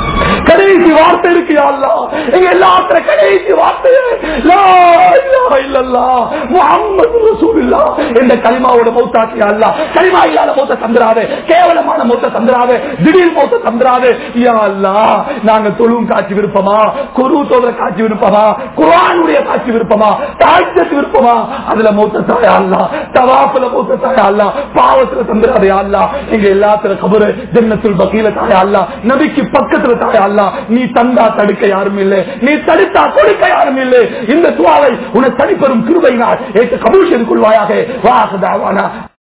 கடைசி வார்த்தை இருக்கு யா அல்லா எங்க எல்லாத்துல கடைசி வார்த்தை லா இலாஹ இல்லல்லா முஹம்மது ரசூலுல்லா என்ற கலிமாவோட மௌத்தாக்கி அல்லா கலிமா இல்லாத மௌத்த தந்துராது கேவலமான மௌத்த தந்துராது திடீர் மௌத்த தந்துராது யா அல்லா நாங்க தொழும் காட்சி விருப்பமா குரு தோதர காட்சி விருப்பமா குரானுடைய காட்சி விருப்பமா தாழ்த்தத்து விருப்பமா அதுல மௌத்த தாயா அல்லா தவாப்புல மௌத்த தாயா அல்லா பாவத்துல தந்துராது யா அல்லா எங்க எல்லாத்துல கபரு ஜன்னத்துல் பகீல தாயா அல்லா நபிக்கு பக்கத்துல தாயா அல்லா நீ தந்தா தடுக்க யாரும் இல்லை நீ தடுத்தா கொடுக்க யாரும் இல்லை இந்த துவாவை உனக்கு தனிப்பெரும் கிருபையினால் ஏற்று கபூஷன் கொள்வாயாக வாசதாவானா